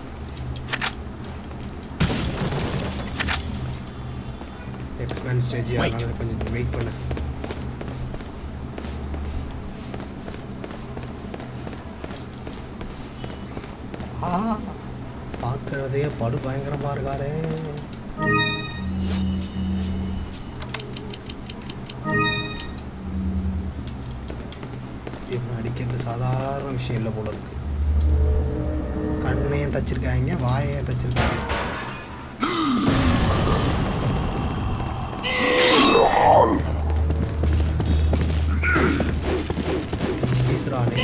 எக்ஸ்பேண்ட் ஸ்டேஜ் Wait. அதனால கொஞ்சம் வெயிட் பண்ண ஆ பார்க்கறதே படு பயங்கரமாக இருக்காரே இவன் அடிக்கிறது சாதாரண விஷயம் இல்லை போல இருக்கு கண்ணையும் தச்சிருக்காங்க வாயையும் தச்சிருக்காங்க தீ வீசுறானே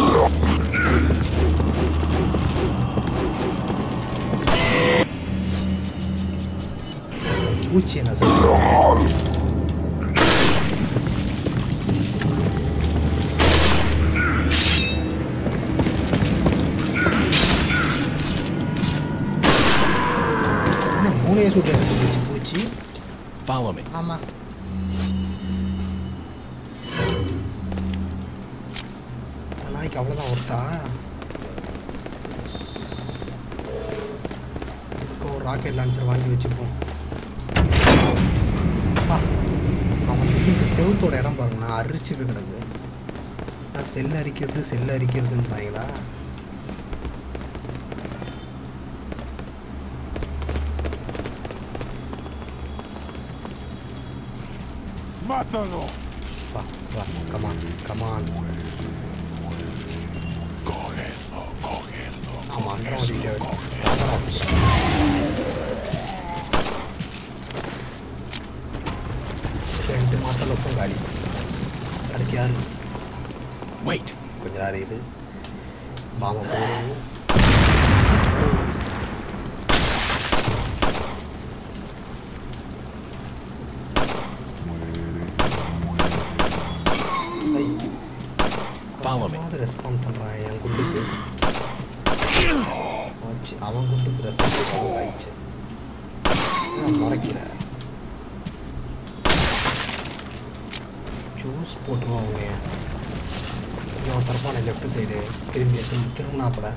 பூச்சி என்ன சார் என்ன மூணையே சுட்டு பூச்சி பூச்சி Follow me. ஆமாம் நாய்க்கு அவ்வளோதான் ஒருத்தா இதுக்கு ஒரு ராக்கெட் லான்ச்சர் வாங்கி வச்சுப்போம் அப்பா, அவன் இந்த செவுத்தோட இடம் பாருங்கண்ணா அரிச்சு போய் கிடக்கு நான் செல் அரிக்கிறது செல் அரிக்கிறதுன்னு பாங்களா Mátalo. வா வா கமான் கமான் Cógelo, cógelo. ஆமாம் அந்த ஓடிட்டே ரெண்டு மாதம் லட்சம் காலி அடுத்து யாரு Wait. கொஞ்ச நேரம் இது பாம போடுவோம் Follow me. அது ரெஸ்பாண்ட் பண்ணுறான் என் குண்டுக்கு வச்சு அவன் குண்டுக்கு ரெஸ்பாண்ட் ஆயிடுச்சு நான் முறைக்கிற ஜூஸ் போட்டுருவான் அவங்க இவன் தரப்பான லெஃப்ட் சைடு திரும்பி திரும்பி திரும்பினாப்பட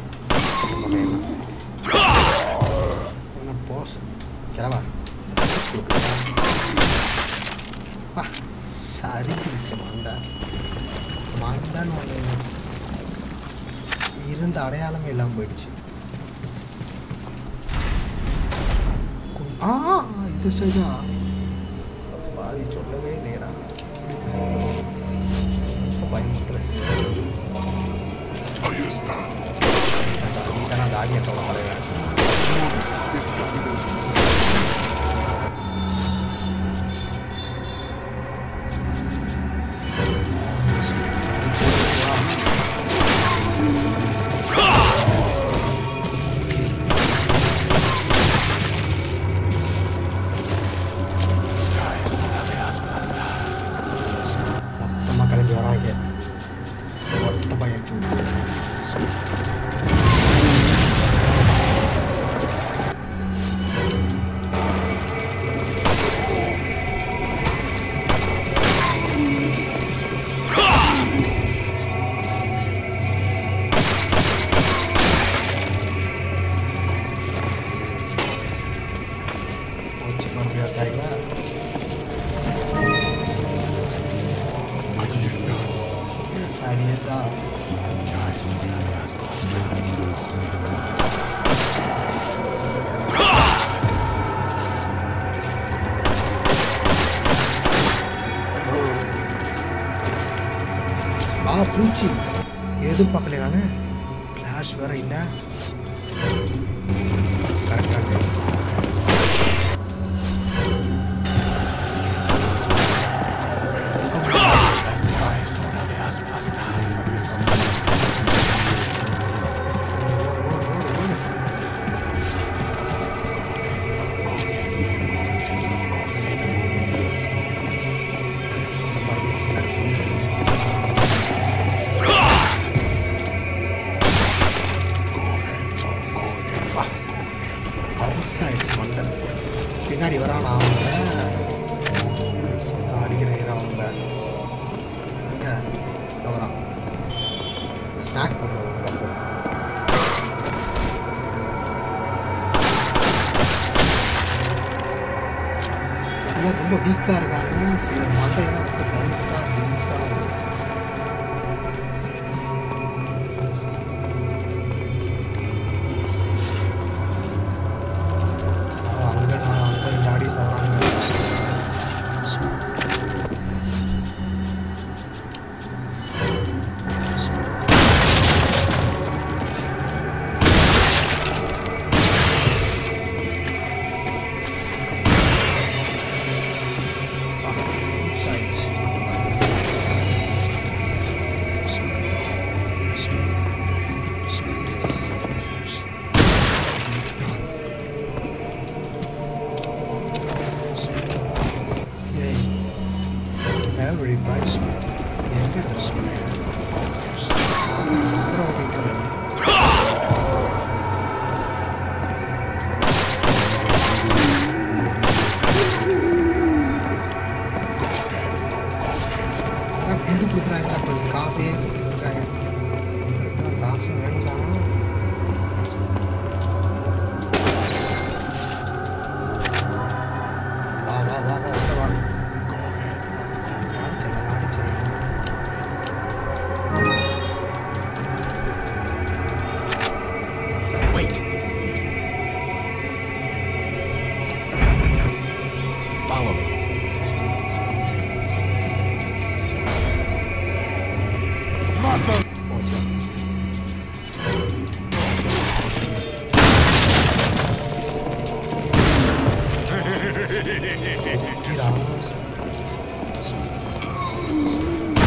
என்ன போஸ் கிளவா வா சரிச்சிருச்சு மண்டை மண்டைன்னு ஒன்று இருந்த அடையாளமே இல்லாமல் போயிடுச்சு கு- ஆ இது ஸ்டேஜா பாவி சொல்லவே இல்லையடா பயமுத்துற நீ தானே அந்த ஆடியன்ஸோட தலைவன் மொத்தமாக கிளம்பி வராங்க மொத்த பையன் வச்சு மறுபடியும் இருக்காங்களா அடியஸா ஆ பூச்சி எதிர்பார்க்கல நானு ஃப்ளாஷ் வேற இல்லை கரெக்டாக பரிசாயிடுச்சு மண்டை பின்னாடி வரானா அவங்க அடிக்கிற அவங்கள அங்கே தவறான் ஸ்நாக் போட்டுருவாங்க அப்போ சிலர் ரொம்ப வீக்காக இருக்காங்க சிலர் மண்டையெல்லாம் ரொம்ப தனுசா டென்ஸாக இருக்கு அங்கே நான் அங்கே இந்த ஆடி சாப்பிட்றாங்க everybody எங்க இருந்து சொன்னேன் குண்டு கொடுக்குறாங்க அப்போ காசே கொடுக்குறாங்க காசும் வேணும்தான் வா வா வா வா உள்ள வா அடிச்சிடலாம் அடிச்சிடலாம் Wait. Follow me. போச்சு சிக்கிடா.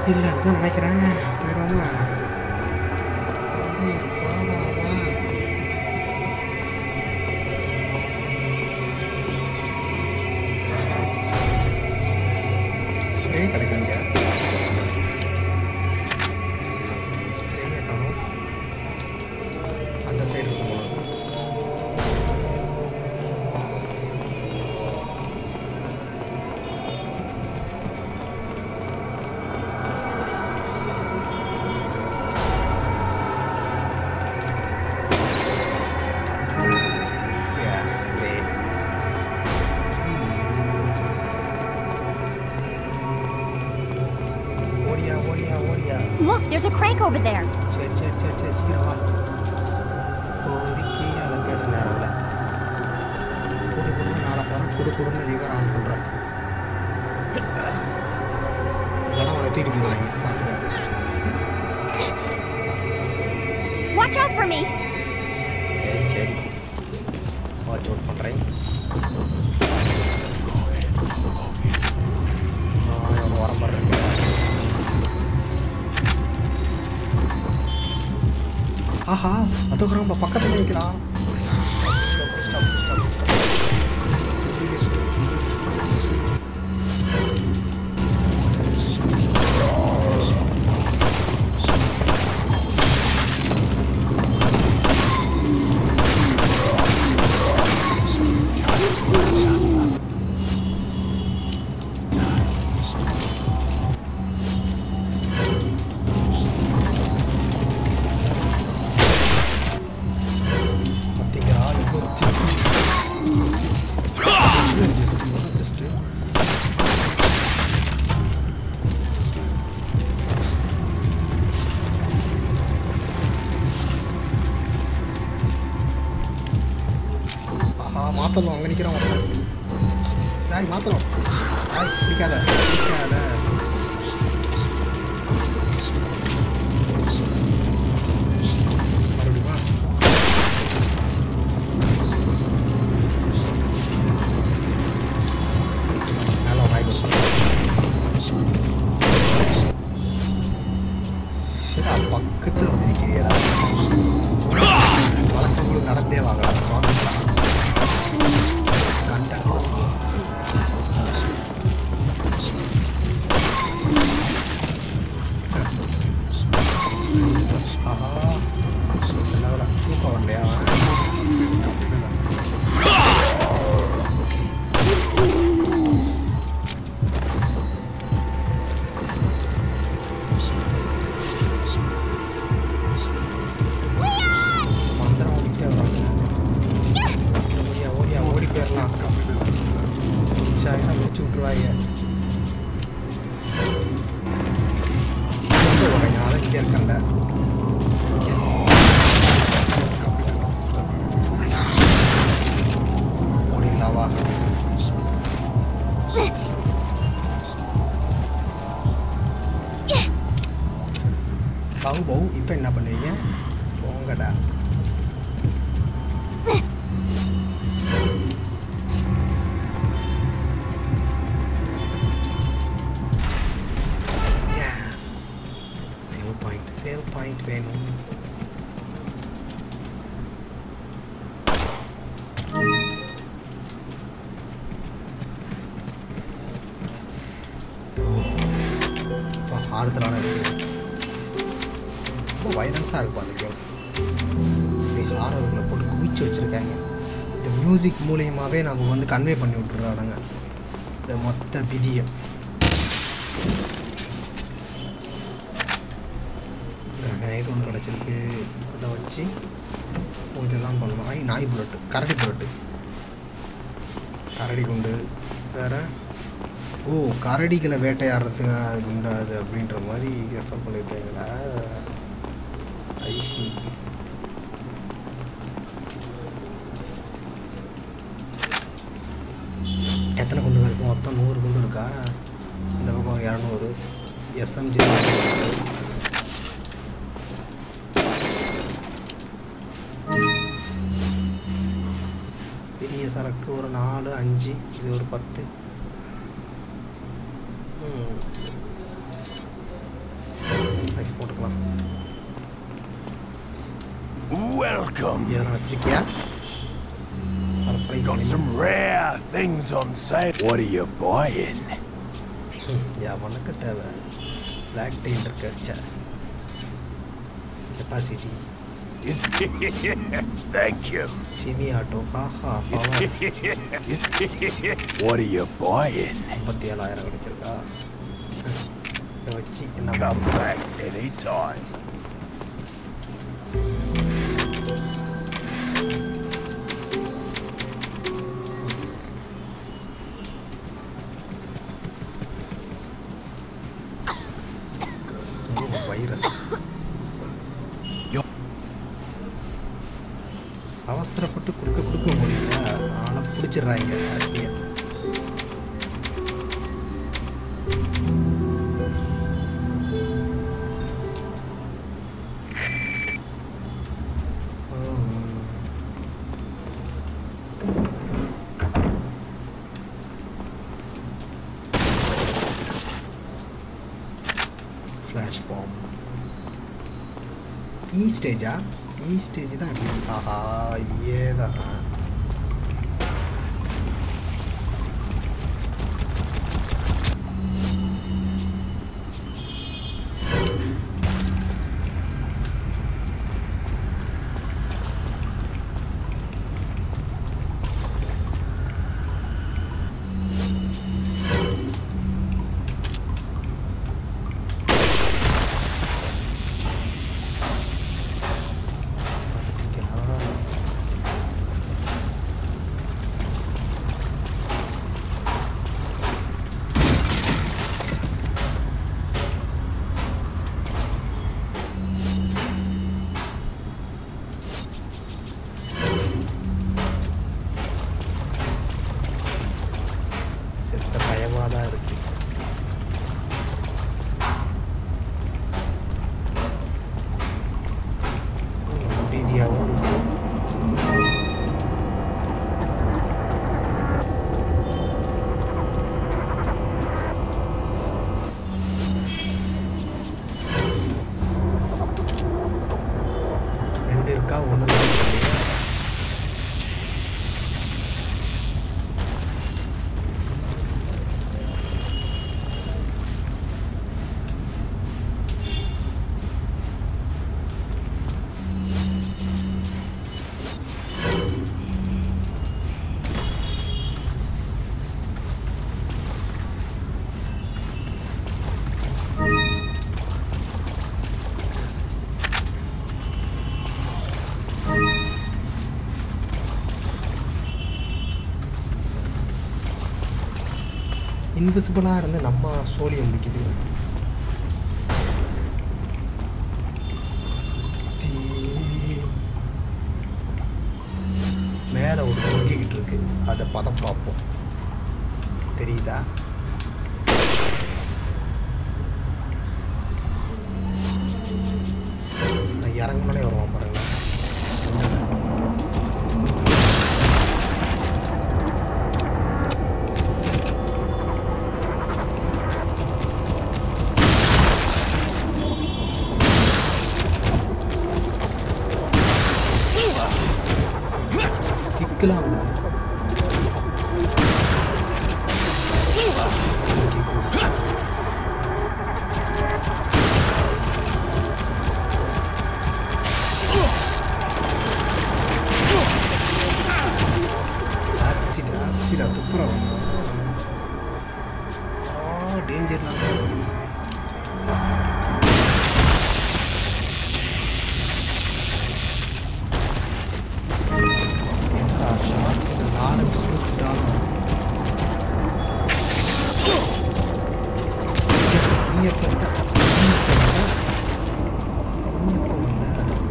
இல்லைன்னு தான் நினைக்கிறேன் போயிடுவோமா தம்பி, வா, வா, வா. ஸ்ப்ரே கிடைக்காங்க ஸ்ப்ரேயை காணும் அந்த சைடு இருக்கும் போல இருக்கு. Yes, spray. ஓடியா ஓடியா ஓடியா Look, there's a crank over there. சரி சரி சரி சரி சீக்கிரம் வா இப்போதைக்கு அதை பேச நேரம் இல்லை குடு குடுன்னு நாளை போகிறேன் குடு குடுன்னு லிவர் ஆன் பண்ணுறேன் இல்லைனா உன்னை தூக்கிட்டு போயிடுவாங்க பார்த்துக்க Watch out for me. சரி சரி வாட்ச் அவுட் பண்ணுறேன் எவ்வளோ வர மாதிரி இருக்கு ஆஹா அதோ ரொம்ப பக்கத்தில் நிற்கிறான் பார்த்தீங்களா இப்போ ஜஸ்ட் ஜஸ்ட் ஜஸ்ட் ஆஹா மாற்றணும் அங்கே நிற்கிறான் ஒருத்தன் டாய் மாற்றணும் டாய் பிடிக்காத பிடிக்காத மறுபடியுமா மேலே ஒரு நாய் சரி பக்கத்தில் வந்து நிற்கிறீடா வழக்கங்களுக்கு நடந்தே வாங்கலாம் சுவாதம் கண்டன் ஆஹா நல்ல வேலை தூக்கம் வரலையா அவன் மந்திரம் ஓடிக்கிட்டே வராங்க சீக்கிரம் ஓடியா ஓடியா ஓடி போயிடலாம் உச்சாயிரம் முடிச்சு விட்ருவாங்க எங்க ஓடுறீங்க அதான் இங்கே இருக்கேன்ல இங்கே ஓடிடலாம் வா பவு பவு இப்போ என்ன பண்ணுவீங்க போங்கடா yes save point save point வேணும் அப்பா, ஆறுதலான இருக்கு ரொம்ப வைலன்ஸாக இருக்கும் அந்த கேம் இப்படி ஹாரர்களை போட்டு குவிச்சு வச்சுருக்காங்க இந்த மியூசிக் மூலியமாகவே நம்ம வந்து கன்வே பண்ணி விட்டுறானுங்க இந்த மொத்த விதியை கிரனைட் ஒன்று கிடச்சிருக்கு அதை வச்சு பூஜை தான் பண்ணணும் ஐ நாய் புல்லட்டு கரடி புல்லட்டு கரடி குண்டு வேறு ஓ கரடிகளை வேட்டையாடுறதுக்கு அது குண்டு அது அப்படின்ற மாதிரி ரெஃபர் பண்ணியிருக்காங்களா ஐசி எத்தனை குண்டு இருக்கு மொத்தம் நூறு குண்டு இருக்கா இந்த பக்கம் ஒரு இரநூறு எஸ்எம்ஜி பெரிய சரக்கு ஒரு நாலு அஞ்சு இது ஒரு பத்து ம். Welcome. எதனா வச்சிருக்கியா Got some surprise rare things on sale. What are you buying? எவனுக்கு தேவை பிளாக் டெயில் இருக்கு அடிச்சா capacity Is Thank you. Semi auto ஆஹா power what are you buying? ஐம்பத்தி ஏழாயிரம் கிடைச்சிருக்கா இதை வச்சு என்ன Come back anytime. Virus yo. அவசரப்பட்டு கொடுக்க கொடுக்க முடியல ஆளை பிடிச்சிடுறாங்க ஆசிரியர் ஃப்ளாஷ் பாம் இ ஸ்டேஜா இ ஸ்டேஜ் தான் எப்படி ஆஹா ஏதான் பார்த்தீங்களா செத்த பயமாக தான் இருக்கு பீதியாகவும் இருக்கு ரெண்டு இருக்கா ஒன்று இன்விசிபிளாக இருந்து நம்ம சோழியை முடிக்குது தீ- மேலே ஒரு தொங்கிக்கிட்டு இருக்கு அதை பதம் பார்ப்போம் தெரியுதா நான் இறங்கினே வருவான் பாருங்க சொன்னேன்ல. கிக்கெலாம் விடுது கிக்கு கொடுத்தா. ஆசிட் ஆசிடா துப்புறோம் ஆ டேஞ்சர்லாம் என்னடா ஷார்ட் நாலஞ்சு சுடு சுட்டாலும் நீ எப்போ வந்த நீ எப்போ வந்த நீ எப்போ வந்த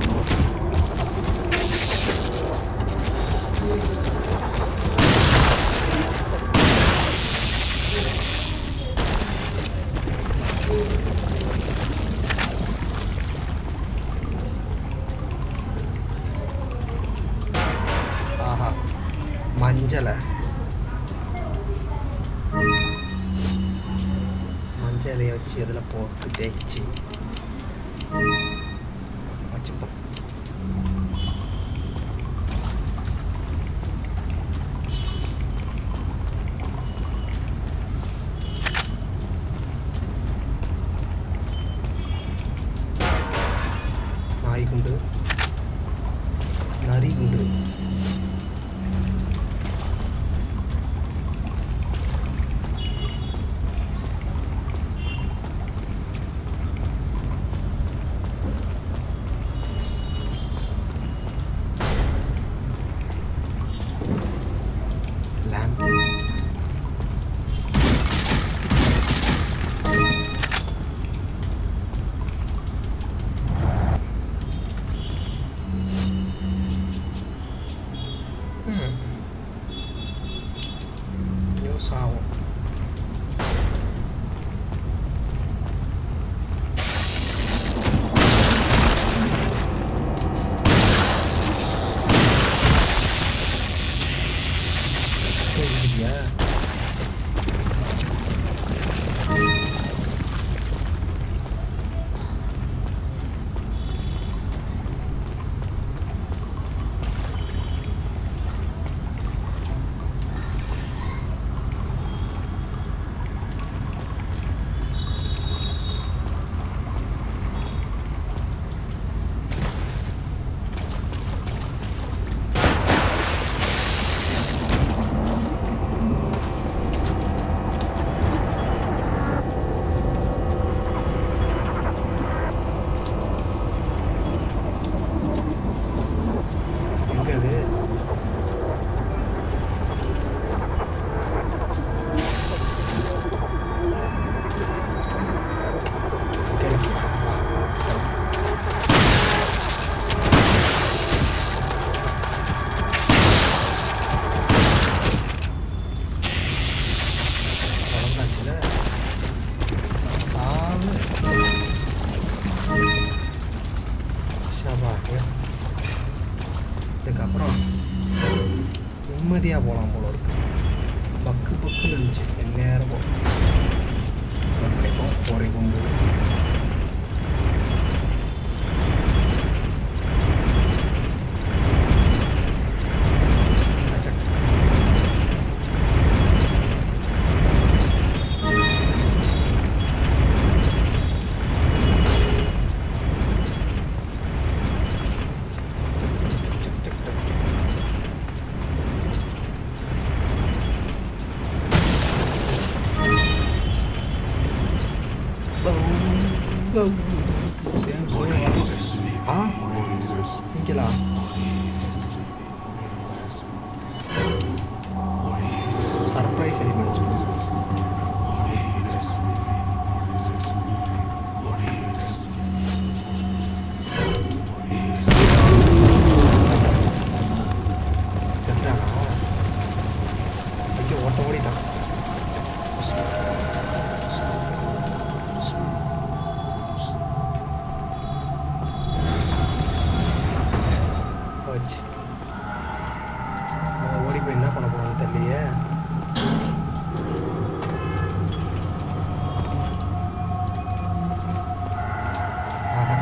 ஆஹா மஞ்சளை மஞ்சள் இலையை வச்சு அதில் போட்டு தேய்ச்சி வச்சுப்போம் தனியாக போகலாம் போல இருக்கு பக்கு பக்குன்னு இருந்துச்சு எந்நேரமும் கிடைப்போம் ஒரே குண்டு ஆச்சா. சேம் சேம் ஆ இங்கலா சர்ப்ரைஸ் எலிமெண்ட்ஸ் செத்துட்டானா ஐயோ ஒருத்தன் ஓடிட்டான் போச்சு அவன் ஓடி போய் என்ன பண்ண போறான்னு தெரியலையே ஆஹா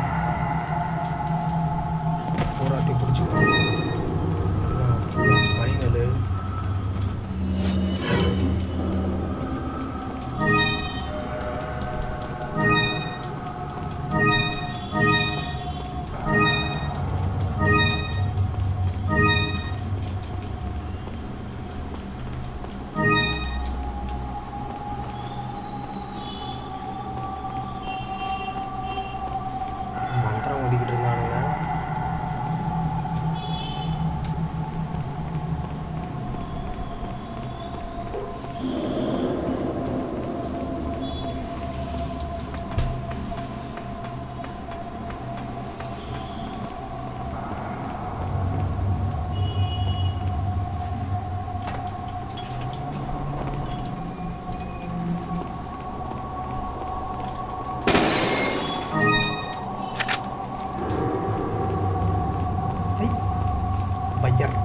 பூராத்தி பிடிச்சிட்டோம் ஃபுல்லாக ஸ்பைனலு மந்திரம் ஒதுக்கிட்டு இருந்தானுங்க ஐ பையர்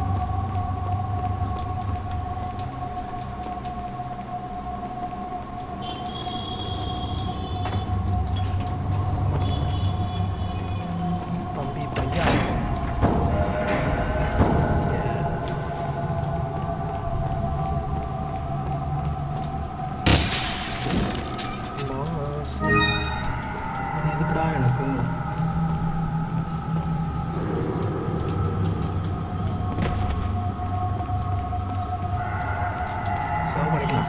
தம்பி பையா Yes. Mask. இது எதுக்குடா எனக்கு சேவ் பண்ணிக்கலாம்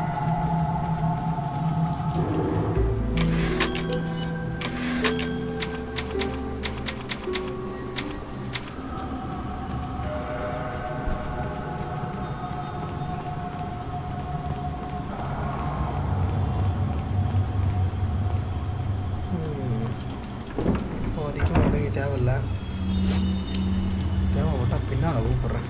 ம். இப்போதைக்கு உதவி தேவையில்ல தேவைப்பட்டால் பின்னால் கூப்பிட்றேன்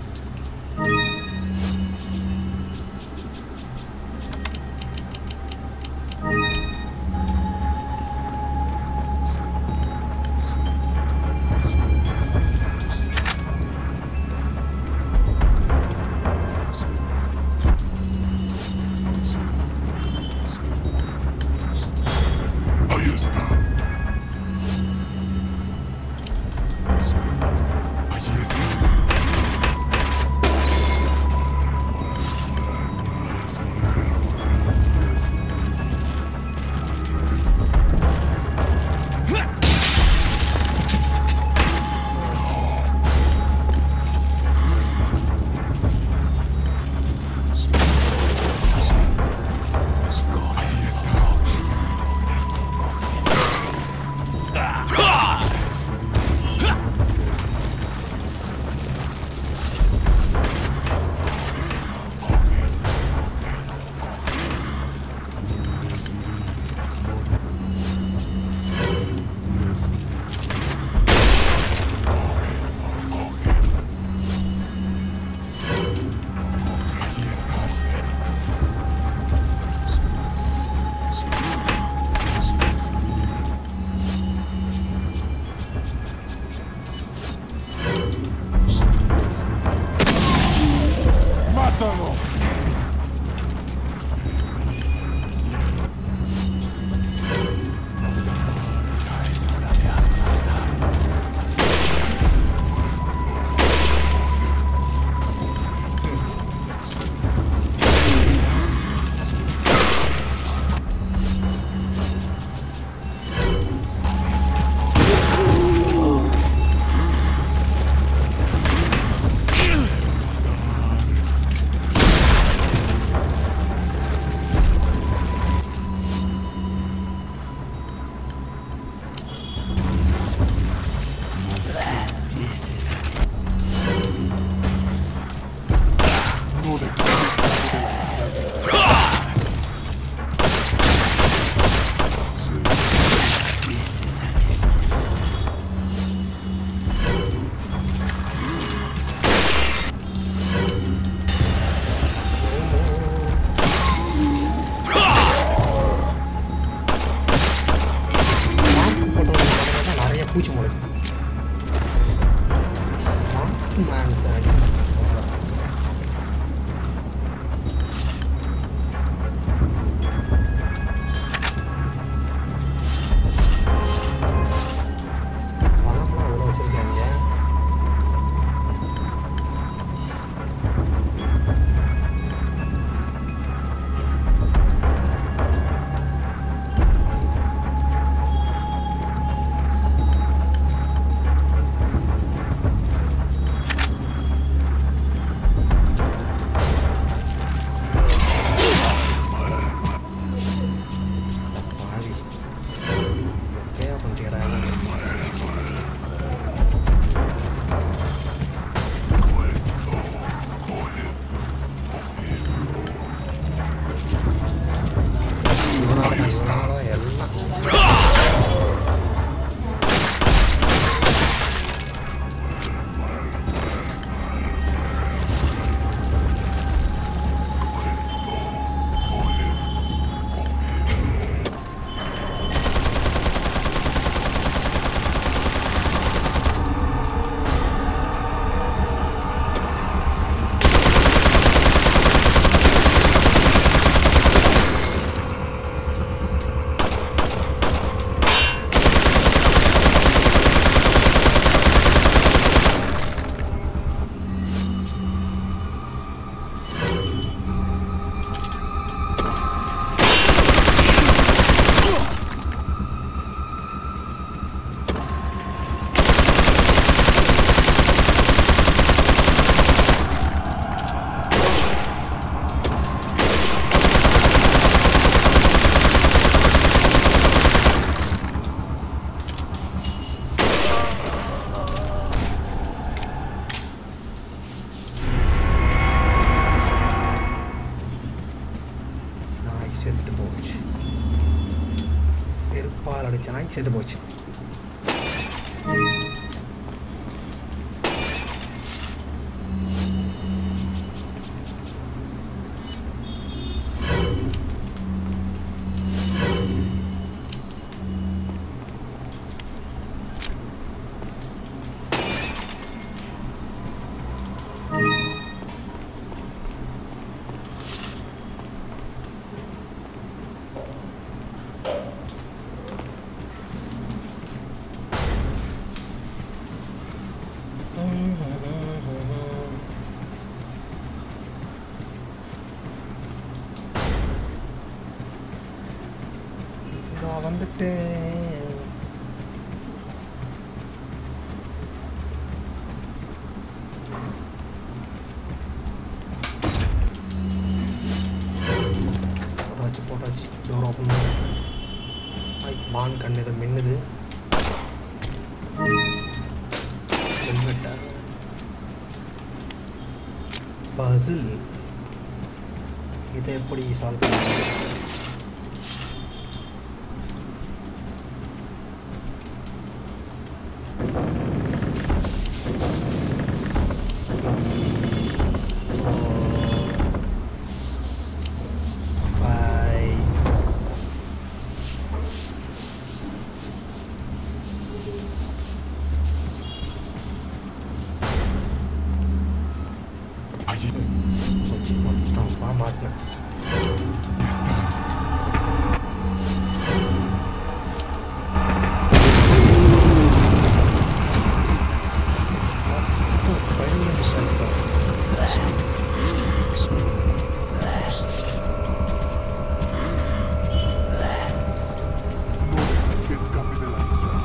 Ahí está. Allí está. பால் அடிச்ச நாய் செத்து போச்சு நான் வந்துட்டேன் போட்டாச்சு போட்டாச்சு டோர் ஓப்பன் ஐ மான் கண் இதை மின்னுது ஹெல்மெட்டா பசில் இதை எப்படி சால்வ் பண்ணுறது Bye. Are you போச்சு மொத்தமாக மாட்டினேன் பயங்கர டிஸ்டான்ஸ் It's copy the line, sir.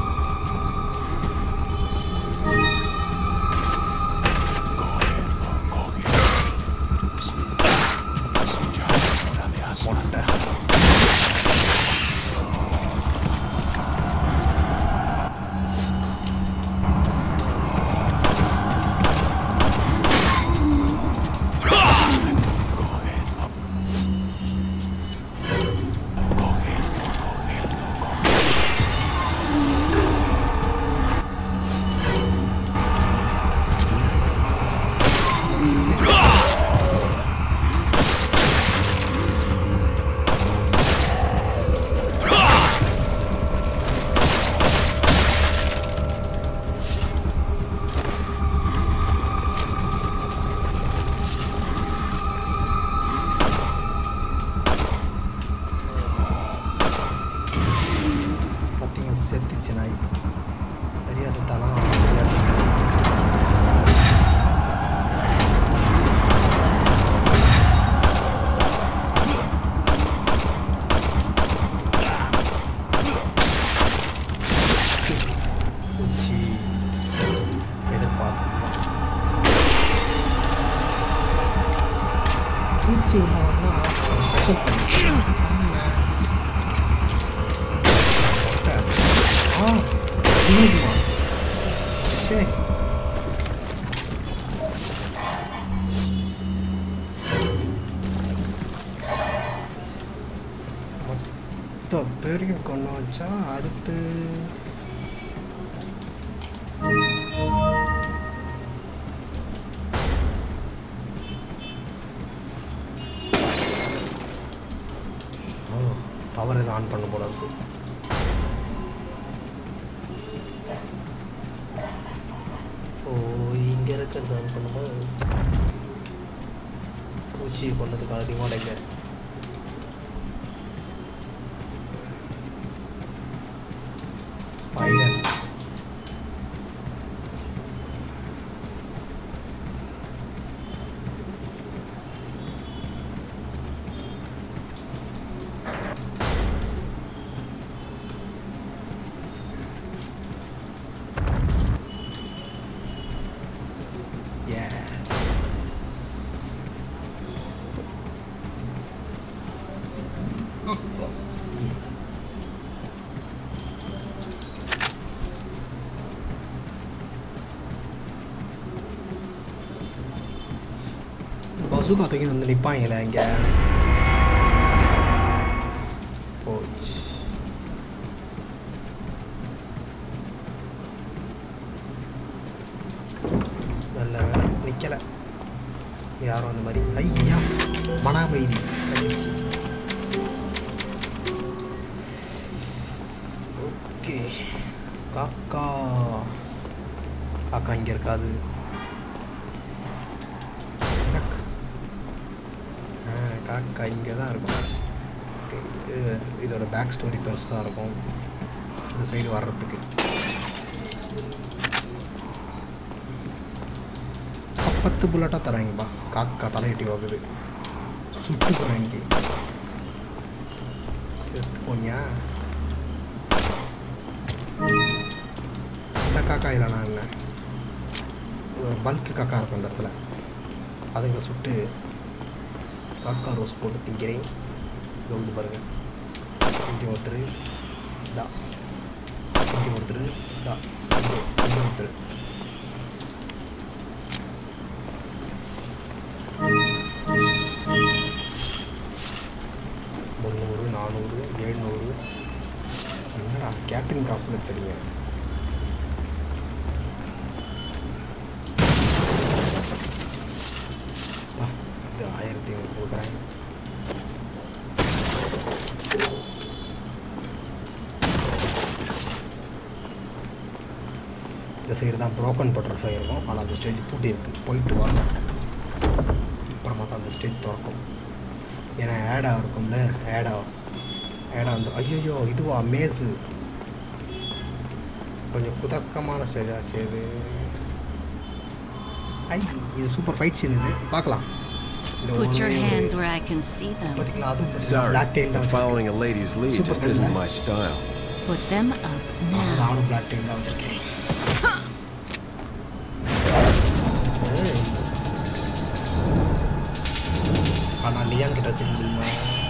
மொட்டை பார்த்தீங்க செத்துச்சு நாய் சரியா செத்தானா சரியா செத்தான் பூச்சி எதிர்பார்த்து பூச்சி ஸ்பெஷல் ஆ இன்னுமா சே மொத்த பேரையும் கொண்டு வச்சா அடுத்து ஓ பவர் இதை ஆன் பண்ண போல இருக்கு ஓ இங்கே இருக்கிறது ஆன் பண்ணும்போது பூச்சியை கொண்டதுக்காக ரிமோட் எங்க ஸ்பைடர் Yes. பசுகா தூக்கி வந்து நிற்பாங்களே இங்கே போச்சு யாரும் அந்த மாதிரி ஐயா மன அமைதி கிடைச்சிருச்சு ஓகே காக்கா காக்கா இங்கே இருக்காது சக். ஆ, காக்கா இங்கே தான் இருக்கும் ஓகே இது இதோட பேக் ஸ்டோரி பெருசாக இருக்கும் இந்த சைடு வர்றதுக்கு பத்து புல்லட்டாக தராங்கப்பா காக்கா தலையிட்டி வாங்குது சுட்டு போகிறேன் இன்னைக்கு செத்து போனியா இந்த காக்கா இல்லை நான் என்ன ஒரு பல்க்கு காக்கா இருக்கும் அந்த இடத்துல அதுங்களை சுட்டு காக்கா ரோஸ் போட்டு திங்கிறேன் கவுது பாருங்க இங்கே ஒருத்தர் தா இங்கே ஒருத்தர் தா இங்கே இங்கே ஒருத்தர் முந்நூறு நானூறு எழுநூறு என்னடா கேட்டரிங் காசு எடுத்துறீங்க பா, இது ஆயிரத்தி ஐநூறு கொடுக்குறேன் இந்த சைடு தான் ப்ரோக்கன் பட்டர்ஃப்ளை இருக்கும் ஆனால் அந்த ஸ்டேஜ் பூட்டி இருக்குது போயிட்டு வரணும் அப்புறமா தான் அந்த ஸ்டேஜ் திறக்கும் ஏன்னா ஆடாக இருக்கும்ல ஆடா ஆடா அந்த ஐயோ இதுவா மேஸு கொஞ்சம் குதர்க்கமான ஸ்டேஜ் ஆச்சு இது ஐ இது சூப்பர் ஃபைட் சீன் இது பார்க்கலாம் இந்த Put your ஒரே ஒரு- hands where I can see them. பார்த்தீங்களா அதுவும் Sorry, பிளாக் டெயில் தான் but following a வச்சிருக்கேன் lady's lead Super just good, isn't man. my style. Put them up now. நானும் பிளாக் டெயில் தான் வச்சிருக்கேன் ஏய். ஆனா லியான் கிட்ட வச்சிருக்க முடியுமா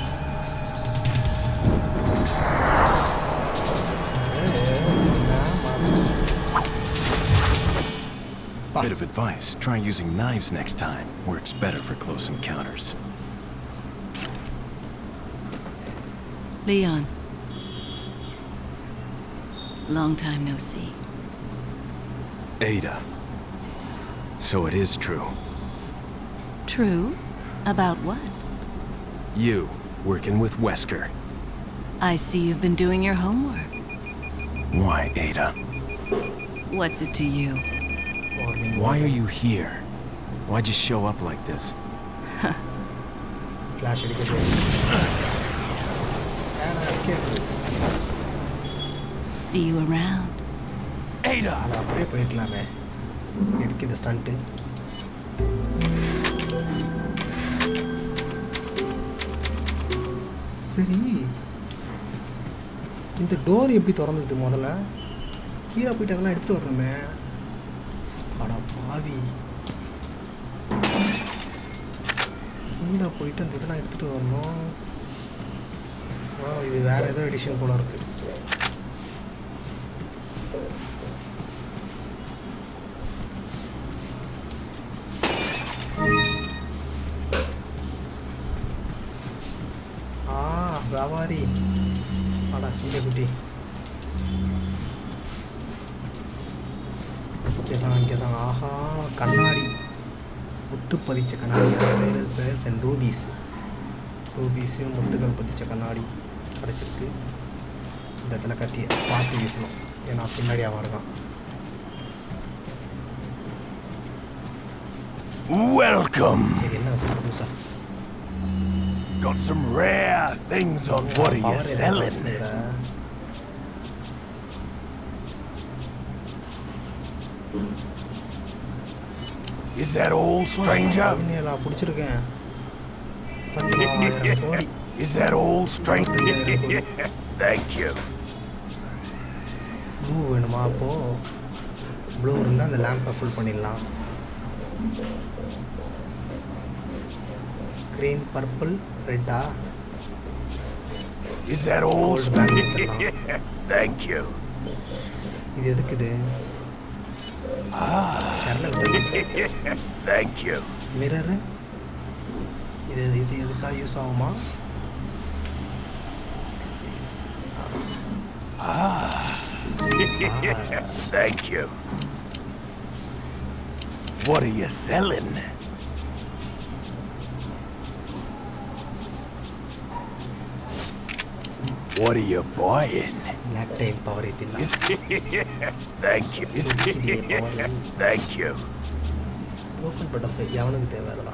ஏய், என்ன மாசம். பா. Bit of advice, try using knives next time. Works better for close encounters. Leon. Long time no see. Ada. So it is true. True? About what? You, working with Wesker. I see you've been doing your homework. Why, Ada? What's it to you? Warning. Why are you here? Why'd you show up like this? Flash அடிக்கிறது ஏன்னா escape. See you around. Ada! அது அப்படியே போயிருக்கலாமே எதுக்கு இந்த stunt சரி இந்த door எப்படி திறந்தது முதல்ல கீழே போயிட்டு அதெல்லாம் எடுத்துட்டு வரணுமே அட பாவி கீழே போயிட்டு அந்த இதெல்லாம் எடுத்துட்டு வரணும் ஓ இது வேற ஏதோ எடிஷன் போல இருக்கு ஆ வியாபாரி அடா சிங்கக்குட்டி இங்கே தான் இங்கே தான் ஆஹா கண்ணாடி முத்து பதிச்ச கண்ணாடி அது பேர் பேர் சென் ரூபீஸ் ரூபீஸு முத்துகள் பதிச்ச கண்ணாடி கிடச்சிருக்கு இந்த இடத்துல கத்தி பார்த்து வீசணும் ஏன்னா பின்னாடி அவன் இருக்கான் Welcome! சரி என்ன வச்சிருக்க புதுசா Got some rare things on what are you Power என்ன selling? வச்சிருக்கிற? Is that all, stranger? பதினேழா பிடிச்சிருக்கேன் பதினாலாயிரம் கோடி Is that all, stranger? பதினஞ்சாயிரம் கோடி Thank you. ப்ளூ வேணுமா அப்போது ப்ளூ இருந்தால் அந்த லேம்பை ஃபுல் பண்ணிடலாம் க்ரீன் பர்பிள் ரெட்டா Is that all, Gold band stranger? எடுத்துடலாம். Thank you. இது எதுக்கு இது தெரில Thank you. மிரரு இது இது எதுக்காக யூஸ் ஆகுமா Thank you. What are you selling? What are you buying? Black tail power ஏற்றிடலாம் Thank you. இதே பவர் Thank you. ஓப்பன் பட்டப்ப எவனுக்கு தேவை அதெல்லாம்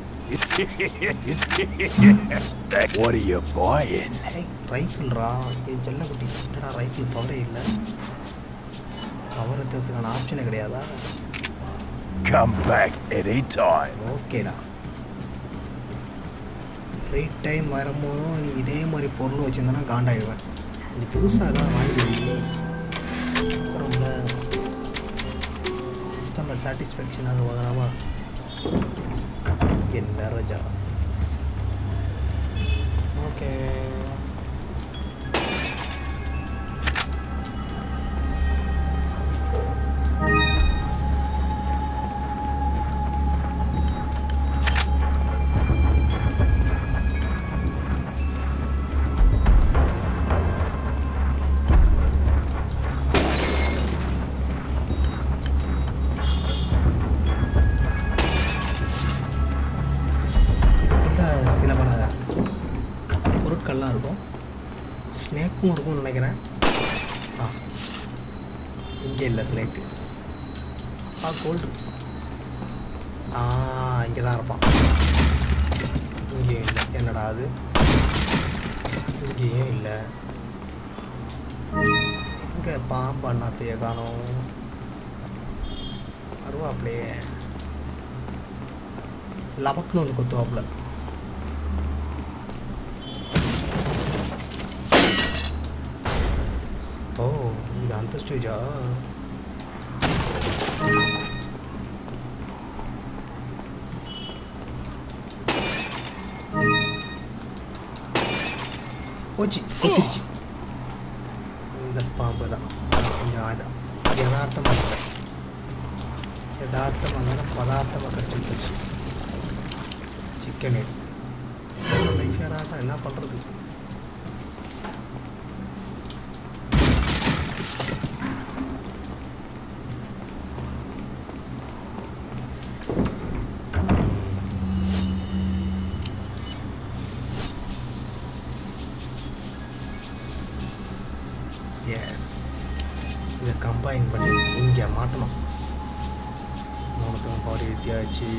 Thank- What are you buying? ரைஃபிள்ரா என் செல்லக்குட்டி என்னடா ரைஃபிள் பவரே இல்லை பவர் ஏற்றுறதுக்கான ஆப்ஷனே கிடையாதா Come back anytime. ஓகேடா ஃப்ரீ டைம் வரும்போதும் நீ இதே மாதிரி பொருள் வச்சுருந்தனா காண்டாயிடுவேன் நீ புதுசாக எதாவது வாங்கி ரொம்ப கஸ்டமர் சாட்டிஸ்ஃபேக்ஷனாக வாங்கலாமா என்ன ரஜா ஓகே இதுக்குள்ள சில பல பொருட்கள்லாம் இருக்கும் ஸ்னேக்கும் இருக்கும்னு நினைக்கிறேன் ஆ இங்கே இல்லை ஸ்னேக்கு ஆ கோல்டு ஆ இங்கே தான் இருப்பான் இங்கேயும் இல்லை என்னடா அது இங்கேயும் இல்லை எங்கே பாம்பு அண்ணாத்தைய காணோம் வருவாப்லையே லபக்குன்னு வந்து கொத்துவாப்புல ஓ இது அந்த ஸ்டேஜா போச்சு கொத்திருச்சு இந்த பாம்பு தான் கொஞ்சம் அதான் யதார்த்தமாக இருக்கிறேன் யதார்த்தமாக இருந்தாலும் பதார்த்தமாக கடிச்சு விட்டுருச்சு சிக்கனு லைஃப் யாராக தான் என்ன பண்ணுறது எஸ் இதை கம்பைன் பண்ணி இங்கே மாட்டணும் மூணுத்துக்கும் பவர் ஏற்றியாச்சு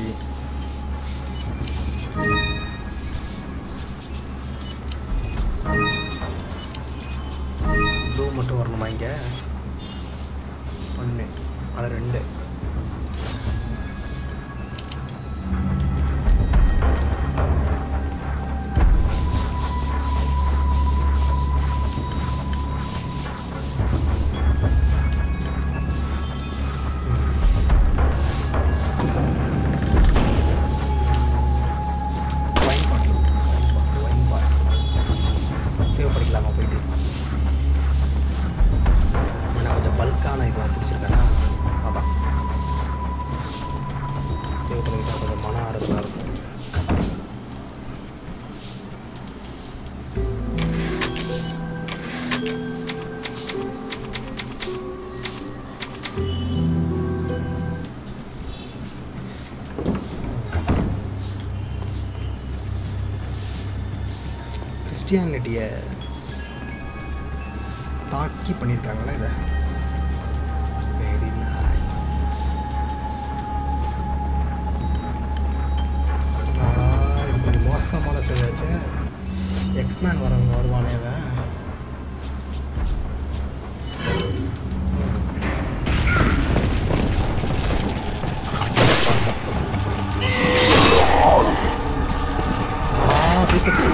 ப்ளூ மட்டும் வரணுமா இங்கே ஒன்று அது ரெண்டு wine bottle wine bottle save பண்ணிக்கலாமா போயிட்டு ஏன்னா கொஞ்சம் பல்கான இது பிடிச்சிருக்கேன்னா அதான் சேவ் பண்ணிக்கிட்டா கொஞ்சம் மன ஆறுதலாக இருக்கும் கிறிஸ்டியானிட்டியை தாக்கி பண்ணியிருக்காங்களே இதை வெரி நைஸ் இது கொஞ்சம் மோசமான சொல்லியாச்சு எக்ஸ்மேன் வரவங்க வருவானே இவன் ஆ பேசுறது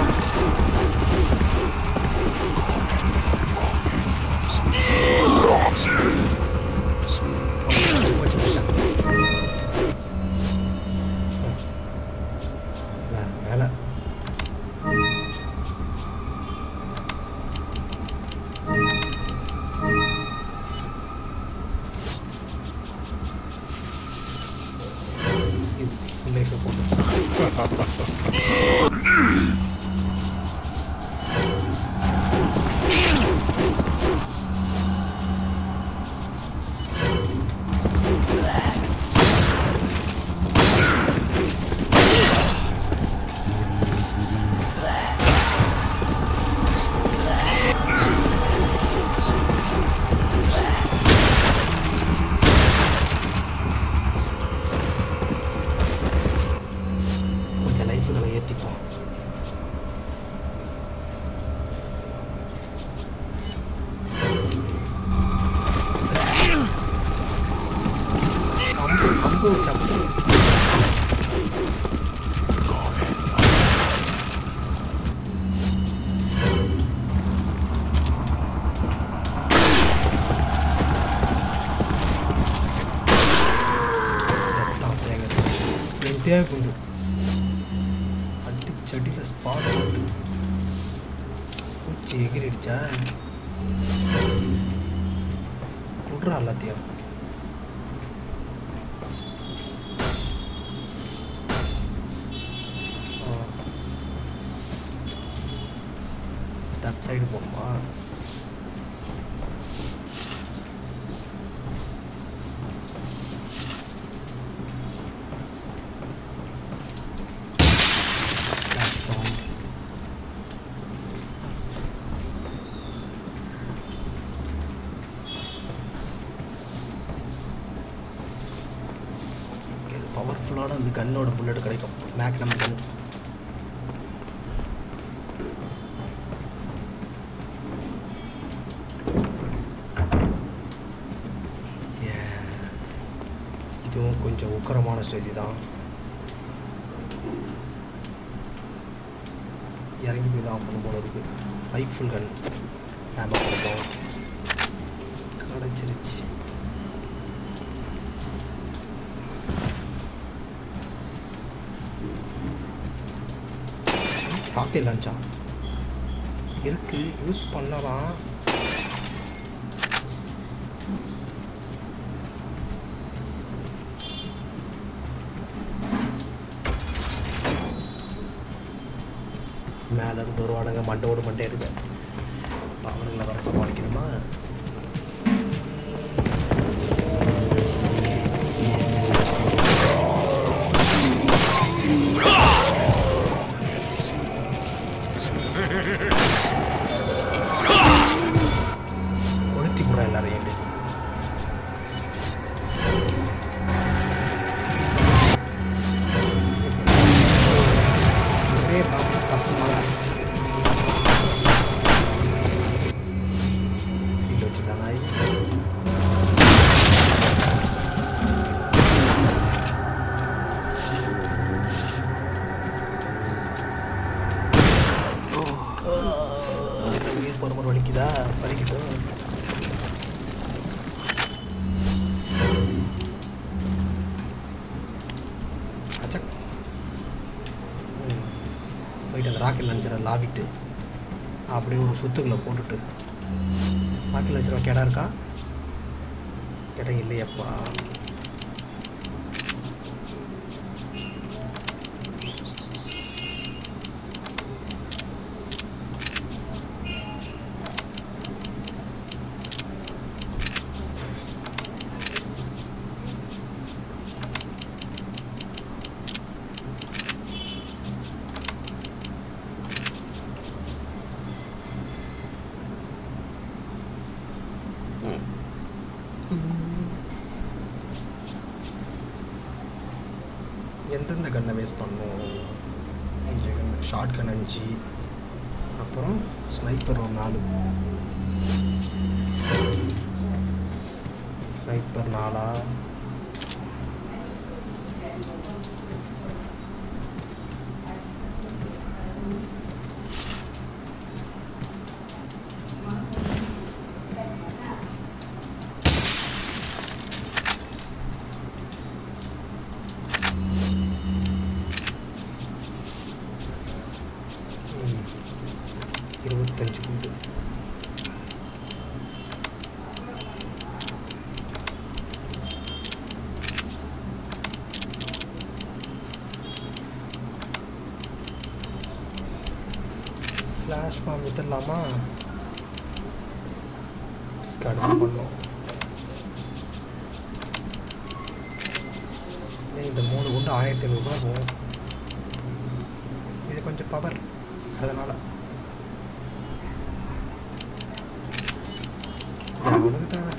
போச்சு, போயிட்டான். மே- மேல இடுப்பு வச்சா குத்துரு செத்தான் சேகர் என் தேவைப்பண்டு அடிச்சடியில் ஸ்பாட் போட்டு பூச்சி எகிரிடுச்சா விட்றா எல்லாத்தையும் தட் சைடு போகணுமா Platform. இது பவர்ஃபுல்லான அந்த கன்னோட புல்லட் கிடைக்கும் மேக்னம் கன் Yes. இதுவும் கொஞ்சம் உக்கரமான ஸ்டேஜ் தான் இறங்கி போய் தான் ஆஃப் பண்ண போல இருக்கு ரைஃபிள் கன் ஆமாம் கிடைக்கும் கிடச்சிருச்சு ராக்கெட் லான்ச்சா இருக்கு யூஸ் பண்ணலாம் மேலே இருந்து வருவானுங்க மண்டோடு மண்டே இருக்கு அவனுங்களை வர சமாளிக்கணுமா கொளுத்தி விட்றேன் எல்லாரையும் ஏண்டி. ஒரே பாம்பு பத்து மாலை சீல் வச்சுதான் நாய் என்ன உயிர் போகிற மாதிரி வலிக்குதா வலிக்கட்டும் அச்சக் ம். போயிட்டு அந்த ராக்கெட் லான்ச்சரை லாவிட்டு அப்படியே ஒரு சுத்துக்களை போட்டுட்டு ராக்கெட் லான்ச்சர் வைக்க இடம் இருக்கா இடம் இல்லையப்பா எந்தெந்த கன்னை வேஸ்ட் பண்ணணும் அஞ்சு கன் ஷார்ட் கன் அஞ்சு அப்புறம் ஸ்னைப்பர் ஒரு நாலு ஸ்னைப்பர் நாலா ம். இருபத்தஞ்சு குண்டு ஃப்ளாஷ் பாம் வித்துடலாமா ஸ்கார்ட் தான் பண்ணோம் ஏய், இந்த மூணு குண்டு ஆயிரத்தி ஐநூறுரூவா போகும் இது கொஞ்சம் பவர் அதனால் அவனுக்கு தேவை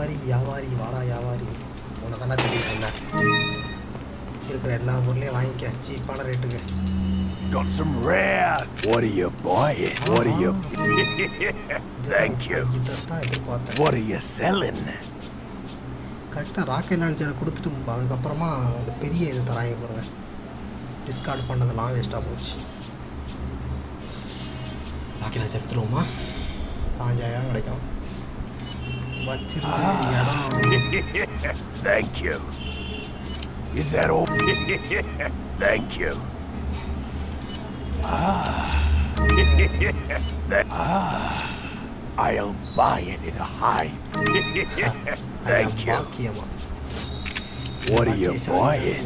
வியாபாரி வியாபாரி வாடா வியாபாரி உன்னை தானே தேடிட்டு இருந்தேன் இருக்கிற எல்லா பொருளையும் வாங்கிக்க சீப்பான ரேட்டுக்கு Got some rare. What are you buying? What are you? Thank you. இதைத்தான் எதிர்பார்த்தேன் What are you selling? கரெக்டாக ராக்கெட் லான்ச்சரை கொடுத்துட்டு அதுக்கப்புறமா அந்த பெரிய இது தராங்க பாருங்க டிஸ்கார்ட் பண்ணதெல்லாம் வேஸ்ட்டாக போச்சு ராக்கெட் லான்ச்சர் எடுத்துருவோமா பாஞ்சாயிரம் கிடைக்கும் வச்சிருந்து இடம் Thank you. Is that all? Thank you. Ah. That- ah. I'll buy it in a high. Thank you. பாக்கியமா What are you buying?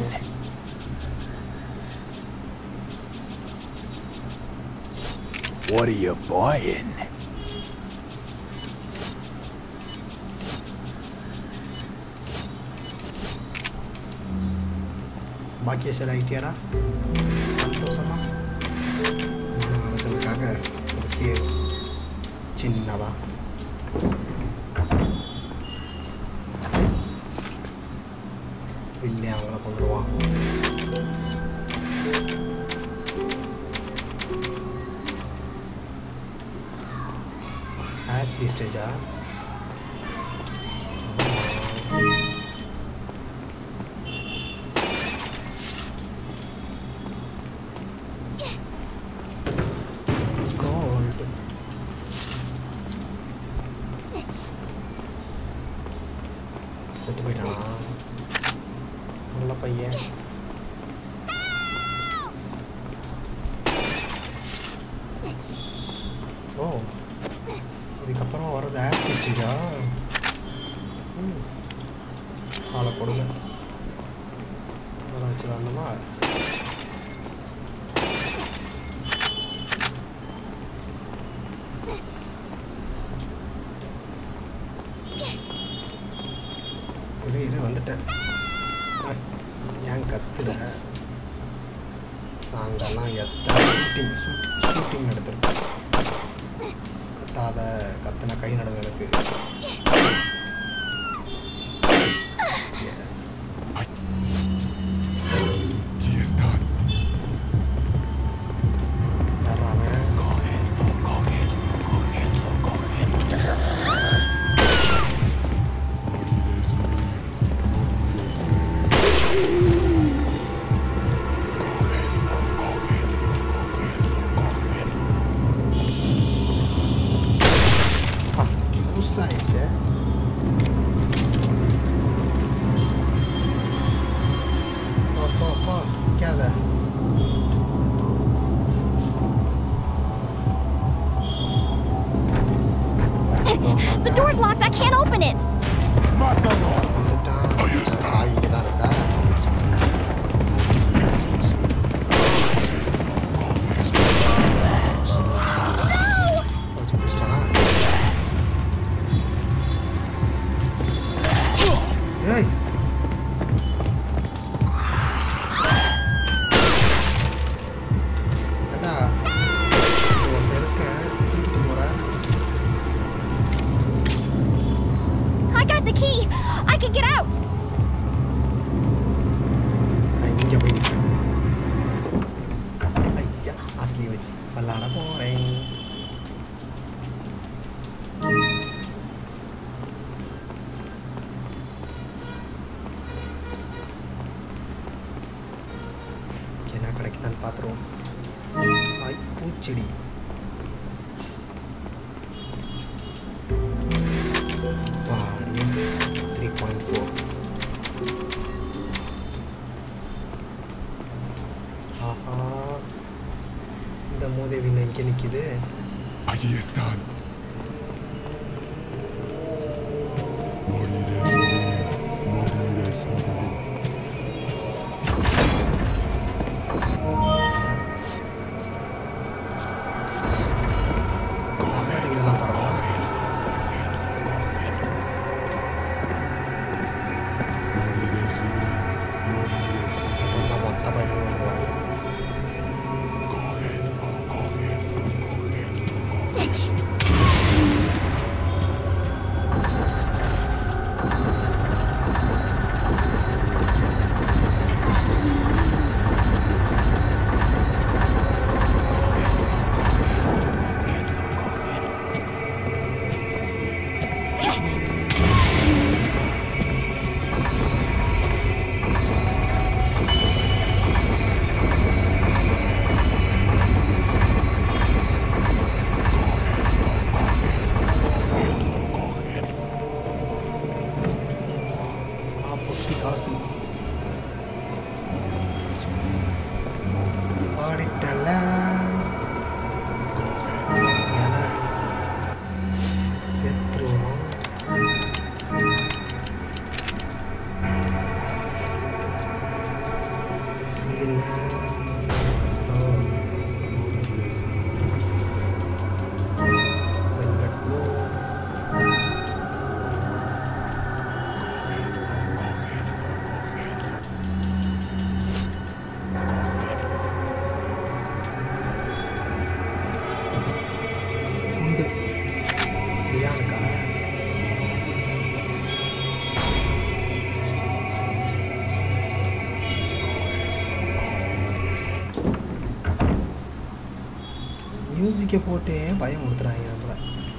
What are you buying? பாக்கிய சில ஐட்டியாடா சந்தோஷமா மன ஆறுதலுக்காக ஒரு சேவ் சின்னதா வில்லே அவங்கள கொண்டுருவான் ஆஸ்லி ஸ்டேஜா கோல்டு செத்து போயிட்டானா நல்ல பையன் ஓ இதுக்கப்புறம் வர்றது ஆஸ்லி ஸ்டேஜா ம் ஆளை கொடுங்க வர வச்சிடலாமா இரு இரு வந்துட்டேன் அஹ், ஏன் கத்துற நாங்கெல்லாம் எத்தனை ஷூட்டிங் ஷூட்டிங் நடத்திருக்கோம் கத்தாத கத்துன கை நடுங்களுக்கு எஸ் He is done. யாராவன் அப்பா ஜூஸ் ஆயிடுச்சு அப்பா அப்பா நிற்காத The door's locked. I can't open it. வந்துட்டான் சாயிக்கு தான் இருக்கா கொஞ்சம் பிடிச்சிட்டானா ஏய் ஏண்டா இங்க ஒருத்தன் இருக்கேன் தூக்கிட்டு போற I got the key. I can get out. நான் இங்கே போய் நிற்கிறேன் ஐயா அஸ்லி வச்சு விளாட போகிறேன் என்ன கிடைக்குதான்னு பார்த்துருவோம் ஐ பூச்செடி த்ரீ பாயிண்ட் ஃபோர் ஆஹா இந்த மோதேவின் எங்கே நிற்கிது Allí están. Moriré sobre Moriré sobre அகமதுக்கு இதெல்லாம் தரணும் Moriré sobre Moriré sobre தொண்டை மொத்த பயிலும் வருவாங்க Corred, corred, corred. காசு காசு பாடிட்டல இலை. செத்துருவோம் இது என்ன ஓ velvet blue குண்டு தியானுக்கா மியூசிக்கை போட்டு பயம் கொடுத்துறாங்க நம்மள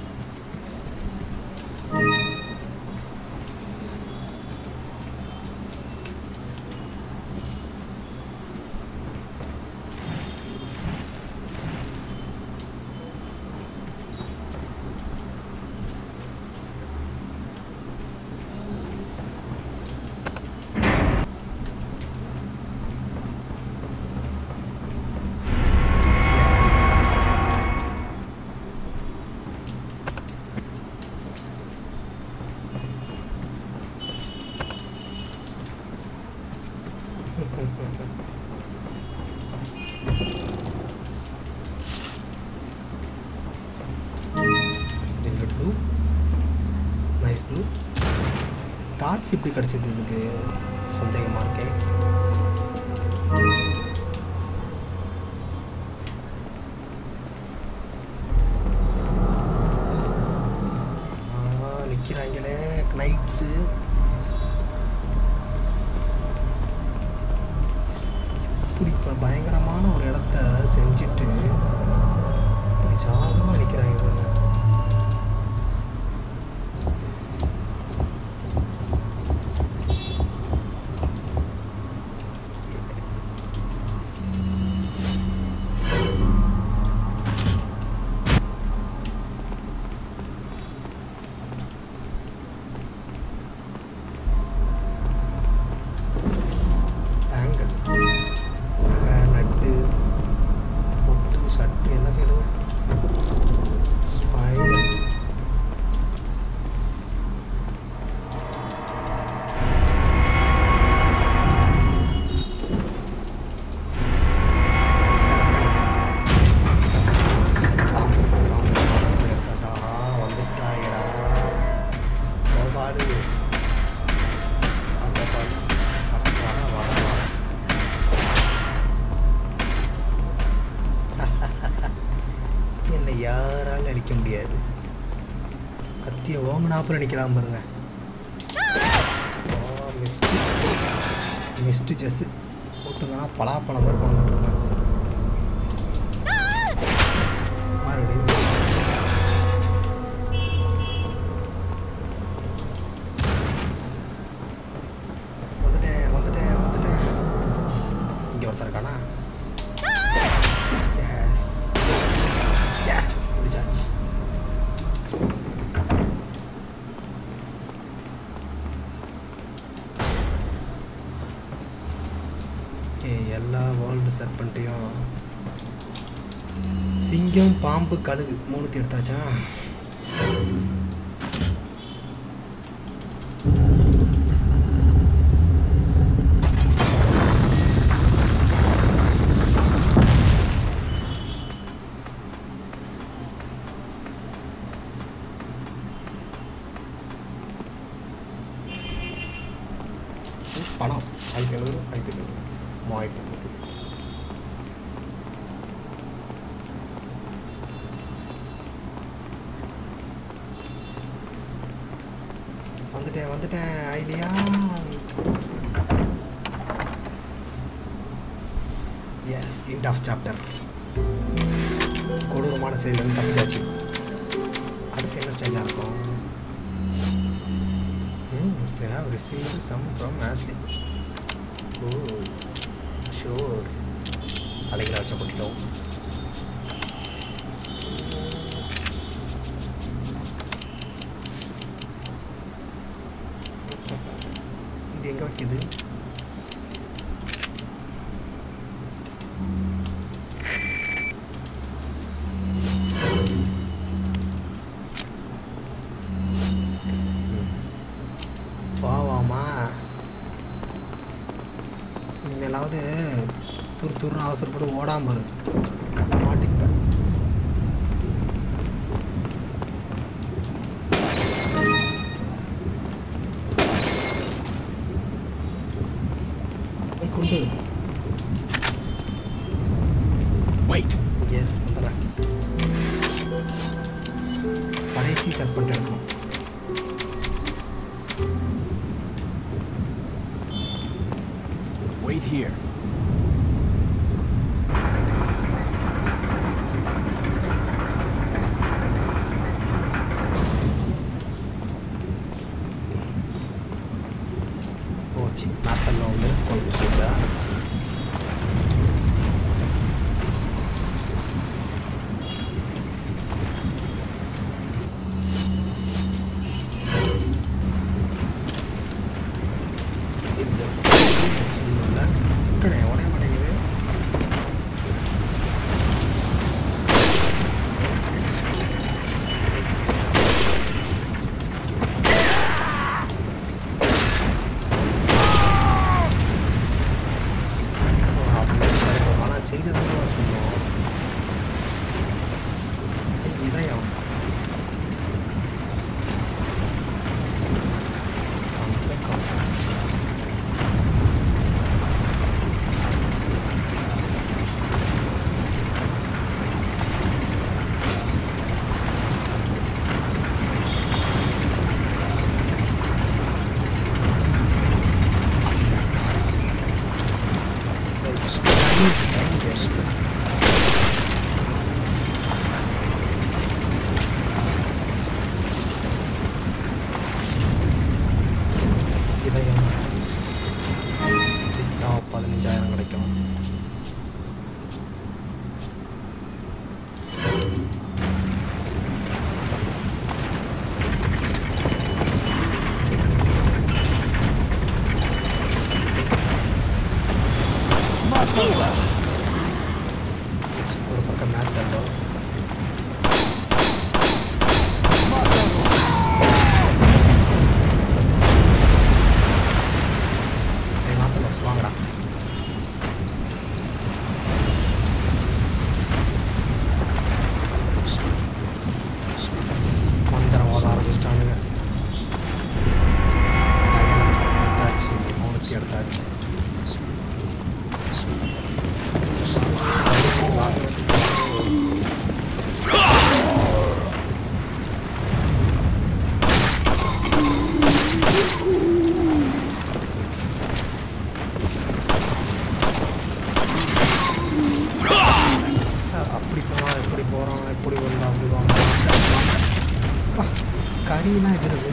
velvet blue nice blue torch எப்படி கிடச்சிது இதுக்கு சந்தேகமாக இருக்கேன் நிற்கிறாங்களே நைட்ஸு இப்படி இப்போ பயங்கரமான ஒரு இடத்த செஞ்சுட்டு இப்படி சாதமாக நிற்கிறாங்க பாருங்க ஆங்கிள் நகை நட்டு பொட்டு சட்டு எல்லாத்தையும் எடுங்க ஸ்பைடர் வந்துட்டாங்கடா பாடு அந்த பாடு வட வட வட வட என்னை யாராலும் அழிக்க முடியாது கத்திய ஓங்கனாப்புல நிற்கிறான் பாருங்க மிஸ்டு மிஸ்டு ஜஸ்ஸு போட்டுங்கன்னா பலாப்பழம் மாதிரி பிறந்துட்டு இருக்கேன் மறுபடியும் missed chess. வந்துட்டேன் வந்துட்டேன் வந்துட்டேன் இங்கே ஒருத்தர் இருக்கானா எஸ் எஸ் முடிச்சாச்சு ஓகே எல்லா வேர்ல்டு செட் பண்ணிட்டையும் சிங்கம் பாம்பு கழுகு மூணுத்தி எடுத்தாச்சா பணம் ஆயிரத்தி ஐநூறு ஆயிரத்தி ஐநூறு மூவாயிரத்தி ஐநூறு வந்துட்டேன் வந்துட்டேன் ஐலியா எஸ் இண்ட் ஆஃப் சாப்டர் கொடூரமான செயலேருந்து தப்பிச்சாச்சு அடுத்து என்ன ஸ்டேஜாக இருக்கும் Hmm, they have received some from Ashley. Oh, sure. தலைகளை வச்ச போட்டுட்டோம் இது எங்கே வைக்கிது போவாமா இனிமேலாவது துரு துரு அவசரப்பட்டு ஓடாம இரு நான் மாட்டிப்பேன் போய் கொண்டு Wait. இங்கே இரு, வந்துடுறேன் கடைசி செட் பண்ணிட்டு எடுக்கணும் Wait here. போச்சு நாத்தல்ல ஒன்று கொண்டு வச்சா இந்த சொல்லல சுட்டனே உடைய மாட்டேங்குது ஆனால் செய்து தானே சொன்னோம் ஐ, இதயம் தங்க காசு இதயம் வித்தா பதினஞ்சாயிரம் கிடைக்கும் ஒரு பக்கம் மேத்தண்டோ ஏய் மாத்தலோஸ் வாங்கடா மந்திரம் ஓத ஆரம்பிச்சிட்டானுங்க லயன் எடுத்தாச்சு மௌனத்தி எடுத்தாச்சு அப்படி போனால் எப்படி போகிறோம் எப்படி வந்தா அப்படி வாங்க கறியெல்லாம் இருக்கிறது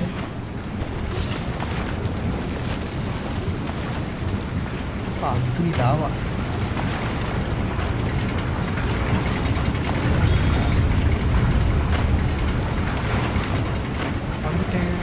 அக்னி லாவா வந்துட்டேன்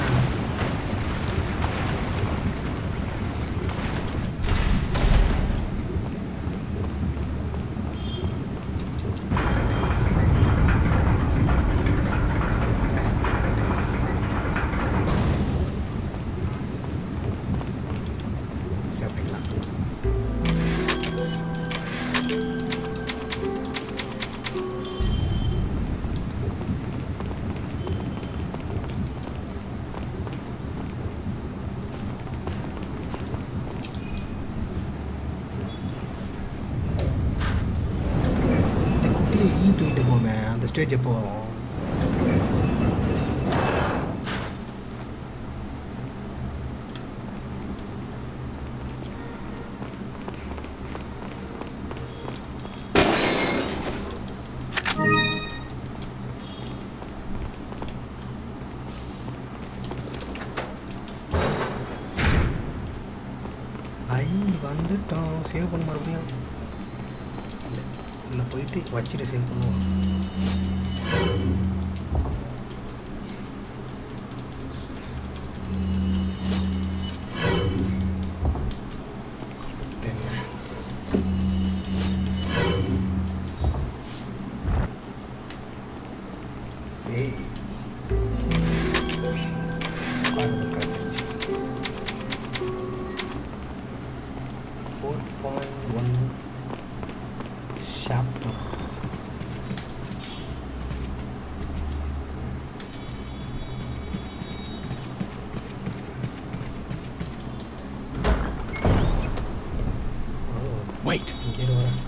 சாப்பிட்டுக்கலாம் இந்த குட்டியை ஈ தூக்கிட்டு போமே அந்த ஸ்டேஜ் எப்போ வரும் ஐ வந்துட்டோம் சேவ் பண்ண மறுபடியும் இல்லை உள்ள போயிட்டு வச்சுட்டு சேவ் பண்ணுவோம் four point one chapter Wait. இங்கே இரு வரேன்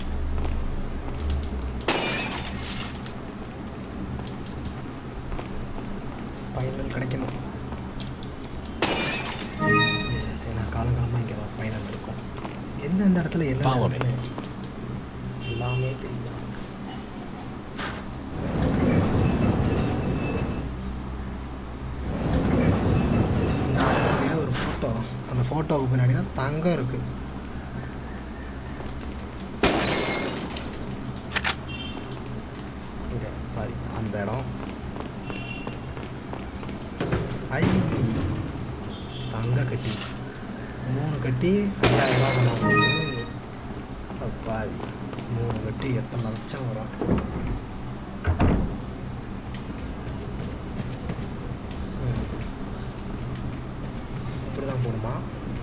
ஸ்பைனல் கிடைக்கணும் Yes, ஏன்னா காலங்காலமாக இங்கே தான் ஸ்பைனல் இருக்கும் எந்தெந்த இடத்துல என்ன Follow me. நடக்குன்னு எல்லாமே தெரியுது நமக்கு. இந்த அற்புதையாக ஒரு ஃபோட்டோ அந்த ஃபோட்டோவுக்கு பின்னாடி தான் தங்கம் இருக்குது இங்கே சாரி அந்த இடம் ஐ தங்க கட்டி மூணு கட்டி ஐயாயிரம் ரூபா தானே உங்களுக்கு அப்பாவி மூணு கட்டி எத்தனை லட்சம் வரும் ம். இப்படி தான் போகணுமா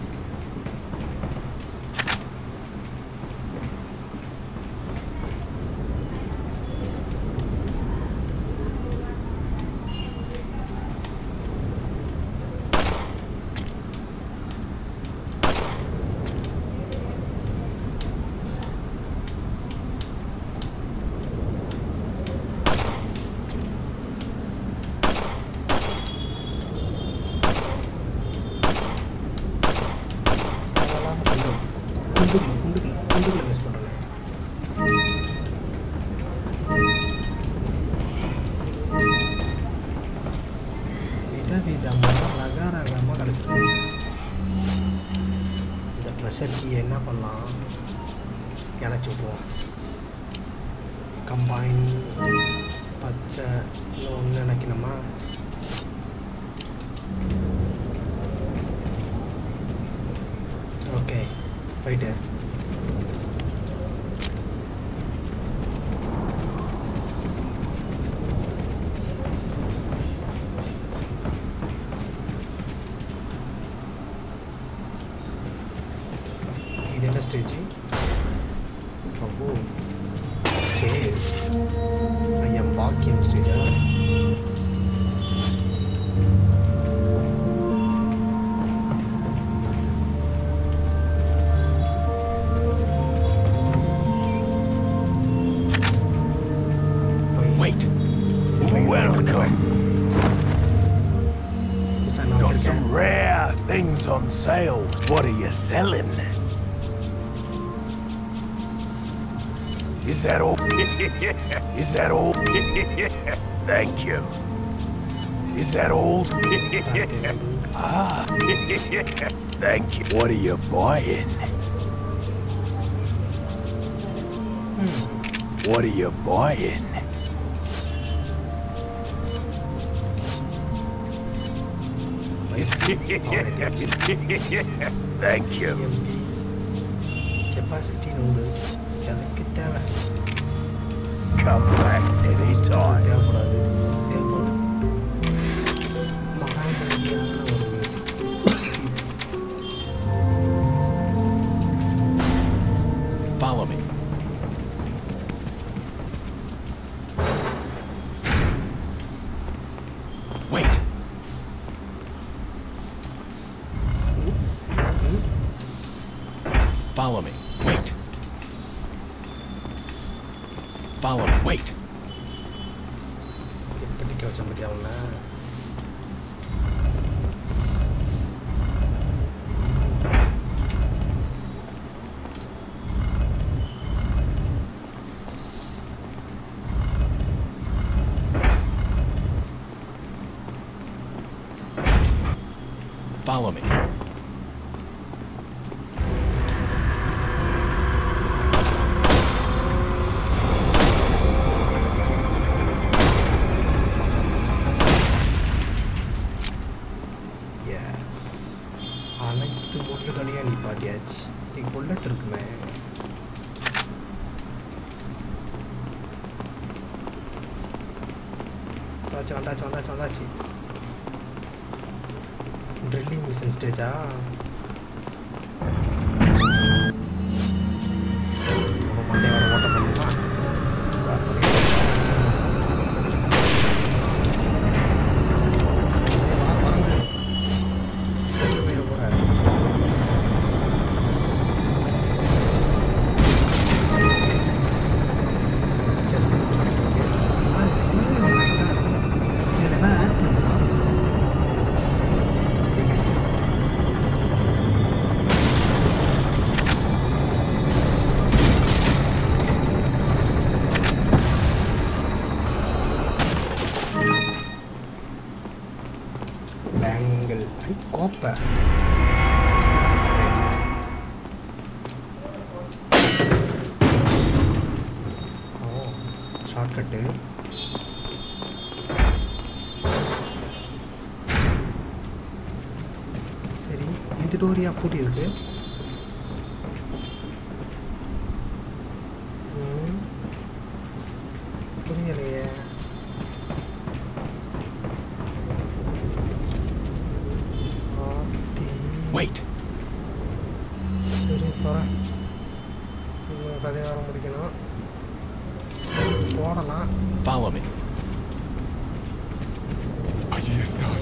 அதெல்லாம் கொஞ்சம் குண்டுகள் குண்டுகள் குண்டுகளை மிஸ் பண்ணுறேன் விதவிதமாக ரக ரகமாக கிடச்சிருக்கு இந்த ப்ரெஷர் கீ என்ன பண்ணலாம் இணைச்சி விட்ருவோம் கம்பைன் பச்சை இல்லை ஒன்று நினைக்கணுமா ஓகே போயிட்டு இது என்ன ஸ்டேஜ் ஓ சேவ் ஐயம் பாக்கியம் ஸ்டேஜா Wait. சீக்கிரம் Welcome. சார் நான் Got வச்சிருக்கேன் some rare things on sale. What are you selling? Is that all? Is that all? Thank you. Is that all? ah. Thank you. What are you buying? What are you buying? Thank you. MB capacity நூறு எனக்கு தேவை Come back anytime. தேவைப்படாது save பண்ணு மகாபலியான ஒரு music Follow me. Wait. Follow me. Wait. Follow me. Wait. எப்படி நிற்க வச்ச பற்றி அவனை Follow me. எஸ் அனைத்து முள்ளுகளையும் நிப்பாட்டியாச்சு நீ புல்லட் இருக்குமே வந்தாச்சு வந்தாச்சு வந்தாச்சு வந்தாச்சு ட்ரில்லிங் மிஷின் ஸ்டேஜா குப்பை ஓ ஷார்ட்கட்டு சரி இந்த டோரியா பூட்டி இருக்கு ம். புரியலையே ஆத்தி. Wait. சரி போகிறேன் கதையை வர முடிக்கணும் போடலாம் Follow me. Allí están.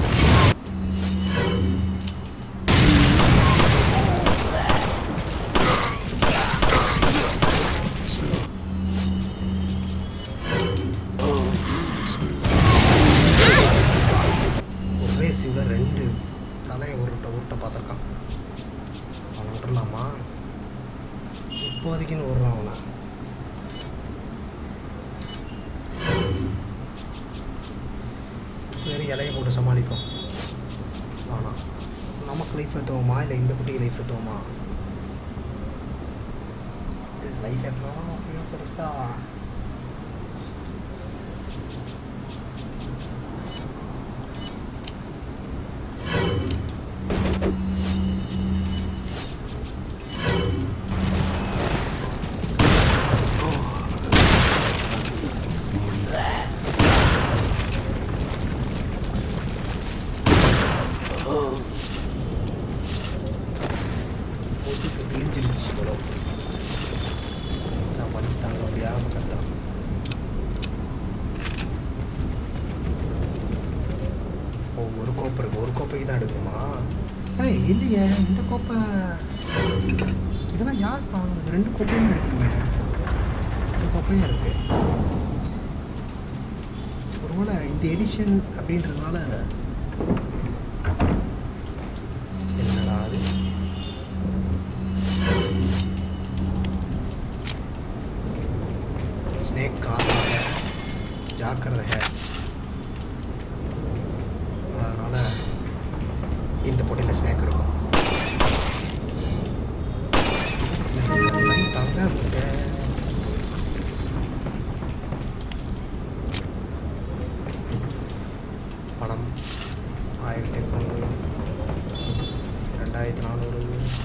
ஒரே சிவில் ரெண்டு தலையை உருட்ட உருட்ட பார்த்துருக்கான் அவனை விட்டுறலாமா இப்போதைக்குன்னு விட்றான் அவனை வெறும் இலையை போட்டு சமாளிப்போம் வேணாம் நமக்கு லைஃப் ஏற்றுவோமா இல்லை இந்த குட்டிக்கு லைஃப் ஏற்றுவோமா லைஃப் ஏற்றலாம் அப்படியும் பெருசா முதுகு கிழிஞ்சிருச்சு போல நான் வலி தாங்க முடியாம கத்துறேன் ஓ ஒரு கோப்பை இருக்கு ஒரு கோப்பைக்கு தான் எடுக்கணுமா ஏய் இல்லையே இந்த கோப்பை இதெல்லாம் யார் வாங்குறது ரெண்டு கோப்பையும் எடுக்குங்க இந்த கோப்பையும் இருக்கு ஒருவேளை இந்த எடிஷன் அப்படின்றதுனால என்னடா அது स्नेक काला है ஜாக்கிரதை है அதனால் இந்த பொட்டியில் ஸ்னேக் இருக்கும் கை தங்க முட்டை பணம் ஆயிரத்தி எட்நூறு ரெண்டாயிரத்தி நானூறு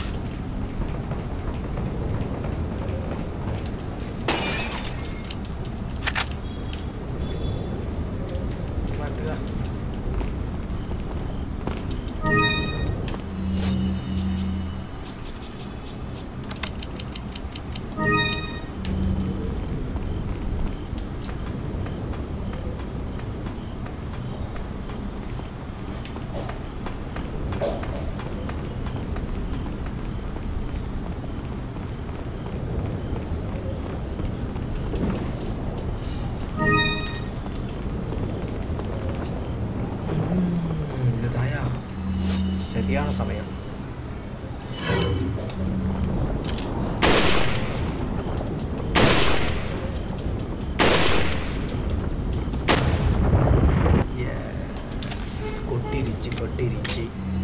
மாட்டுதா ம், இது தாயா சரியான சமயம் Yes, கொட்டிருச்சு கொட்டிருச்சு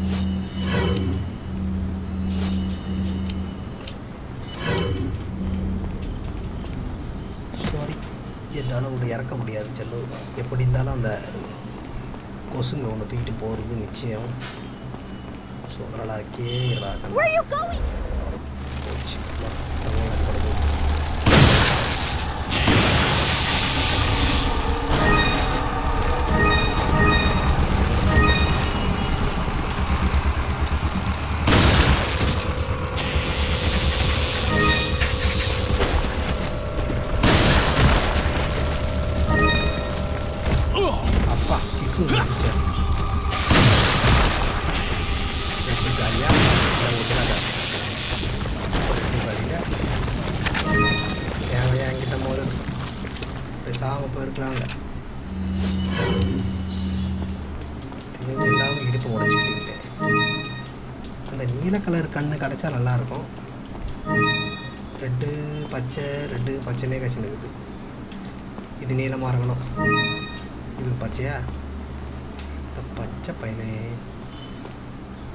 சாரி என்னால் ஒன்று இறக்க முடியாது செல்லு எப்படி இருந்தாலும் அந்த கொசுங்க ஒன்று தூக்கிட்டு போகிறது நிச்சயம் ஸோ அதனால் கேறாக Where are you going? போச்சு மொத்தமாக நண்பர்கள் அப்பா கிக்கு முடிச்சார் ரெண்டு காலியா இல்லை விட்டுறாங்க ரெண்டு காலியில் தேவையா என்கிட்ட மோதல் பேசாமல் போயிருக்கலாம்ல தேவையில்லாமல் இடுப்பு உடச்சிக்கிட்டீங்களே அந்த நீல கலர் கண்ணு கிடச்சா நல்லாயிருக்கும் ரெட்டு பச்சை ரெட்டு பச்சைனே கச்சினுக்குது இது நீளமாக இருக்கணும் இது பச்சையா அட பச்சை பையனே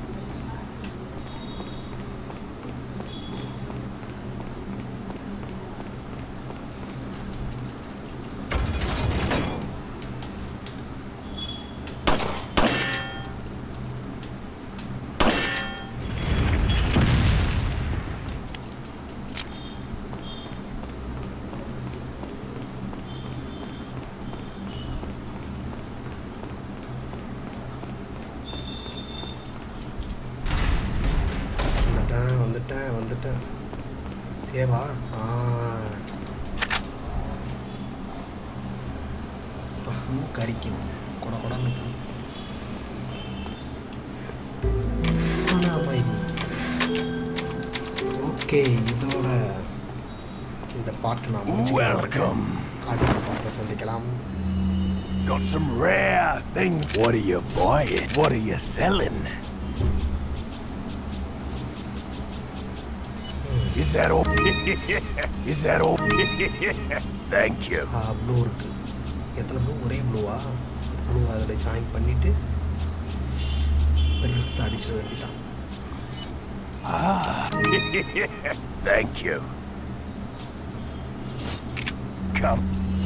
வந்துட்டேன் வந்துட்டேன் சேவா ஆ அப்பா, மூக்கு அரிக்கும் கொட கொடன்னு ஆனா அமைதி ஓகே இதோட இந்த பாட்டு நான் முடிச்சுக்கிறேன் Welcome. அடுத்த பாட்டை சந்திக்கலாம் Got some rare things. What are you buying? What are you selling? Is that all? Is that all? Thank you. Blue இருக்கு எத்தனை ப்ளூ ஒரே ப்ளூவா ப்ளூ அதில் ஜாயின் பண்ணிட்டு பெருசாக அடிச்சிட வேண்டியதான் Ah. Thank you. Come.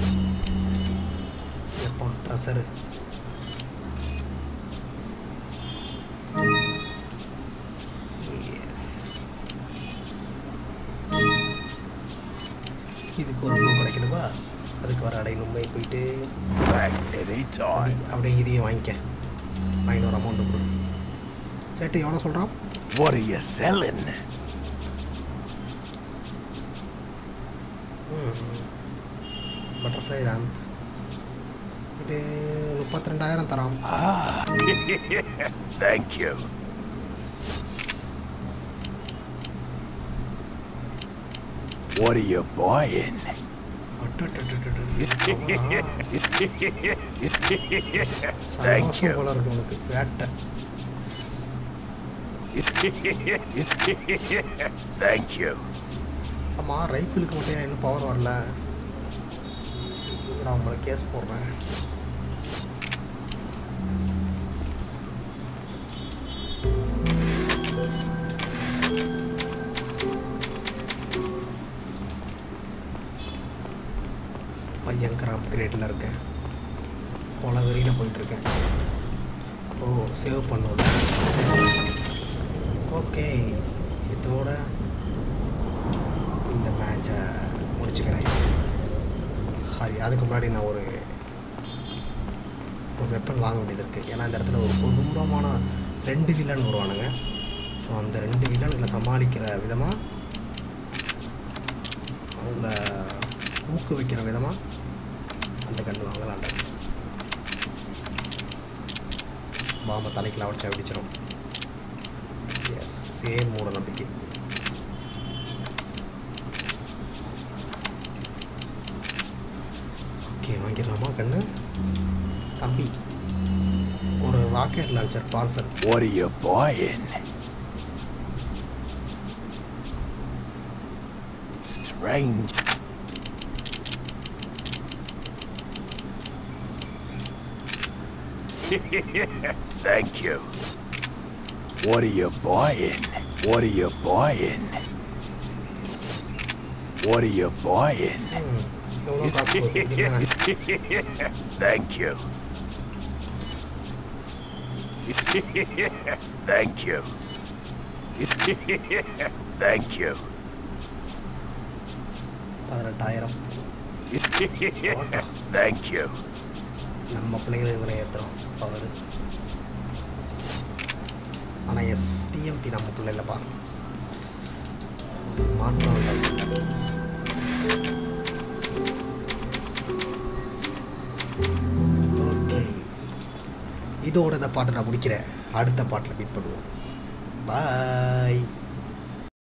எப்போ ட்ரெஸ்ஸரு இதுக்கு ஒரு ப்ளூ கிடைக்கணுமா அதுக்கு வர அடை மும்பை போயிட்டு Back anytime. அப்படியே இதையும் வாங்கிக்க ஐநூறு அமௌண்ட்டு கொடு சேட்டு எவ்வளோ சொல்கிறான் What are you selling? Butterfly lamp இது முப்பத்தி ரெண்டாயிரம் தரான் Ah. Thank you. What are you buying? Thank சந்தோஷம் you. போல இருக்கு உனக்கு வேட்டை Thank you. ஆமாம் ரைஃபிளுக்கு மட்டும் ஏன் இன்னும் பவர் வரல நான் உங்களை கேஸ் போடுறேன் பயங்கர அப்கிரேடில் இருக்கேன் கொல வெறியில் போயிட்டுருக்கேன் ஓ சேவ் பண்ணோட ஓகே இதோட இந்த மேட்சை முடிச்சுக்கிறேன் ஹரி அதுக்கு முன்னாடி நான் ஒரு ஒரு வெப்பன் வாங்க வேண்டியது இருக்குது ஏன்னா இந்த இடத்துல ஒரு கொடூரமான ரெண்டு வில்லன் வருவானுங்க ஸோ அந்த ரெண்டு வில்லன்களை சமாளிக்கிற விதமாக அவங்கள ஊக்குவிக்கிற விதமாக அந்த கன்று வாங்கலான்ட பாம்பை தலைக்கெல்லாம் வச்சா வெடிச்சிடும் எஸ் சேம் மூட நம்பிக்கை ஓகே வாங்கிடலாமா கண்ணு தம்பி ஒரு rocket launcher parcel What are you buying? Strange. Thank you. What are you buying? What are you buying? What are you buying? எவ்வளோ காசு போகுது? இது என்ன? Thank you. Thank you. Thank you. பதினெட்டாயிரம் Thank you. நம்ம பிள்ளைங்களை இதில் ஏற்றுறோம் பவர் ஆனால் எஸ் டிஎம்பி நம்ம பிள்ளை இல்லைப்பா மாற்றம் இல்லை ஓகே இதோட இந்த பாட்டை நான் முடிக்கிறேன் அடுத்த பாட்டில் மீட் பண்ணுவோம் பாய்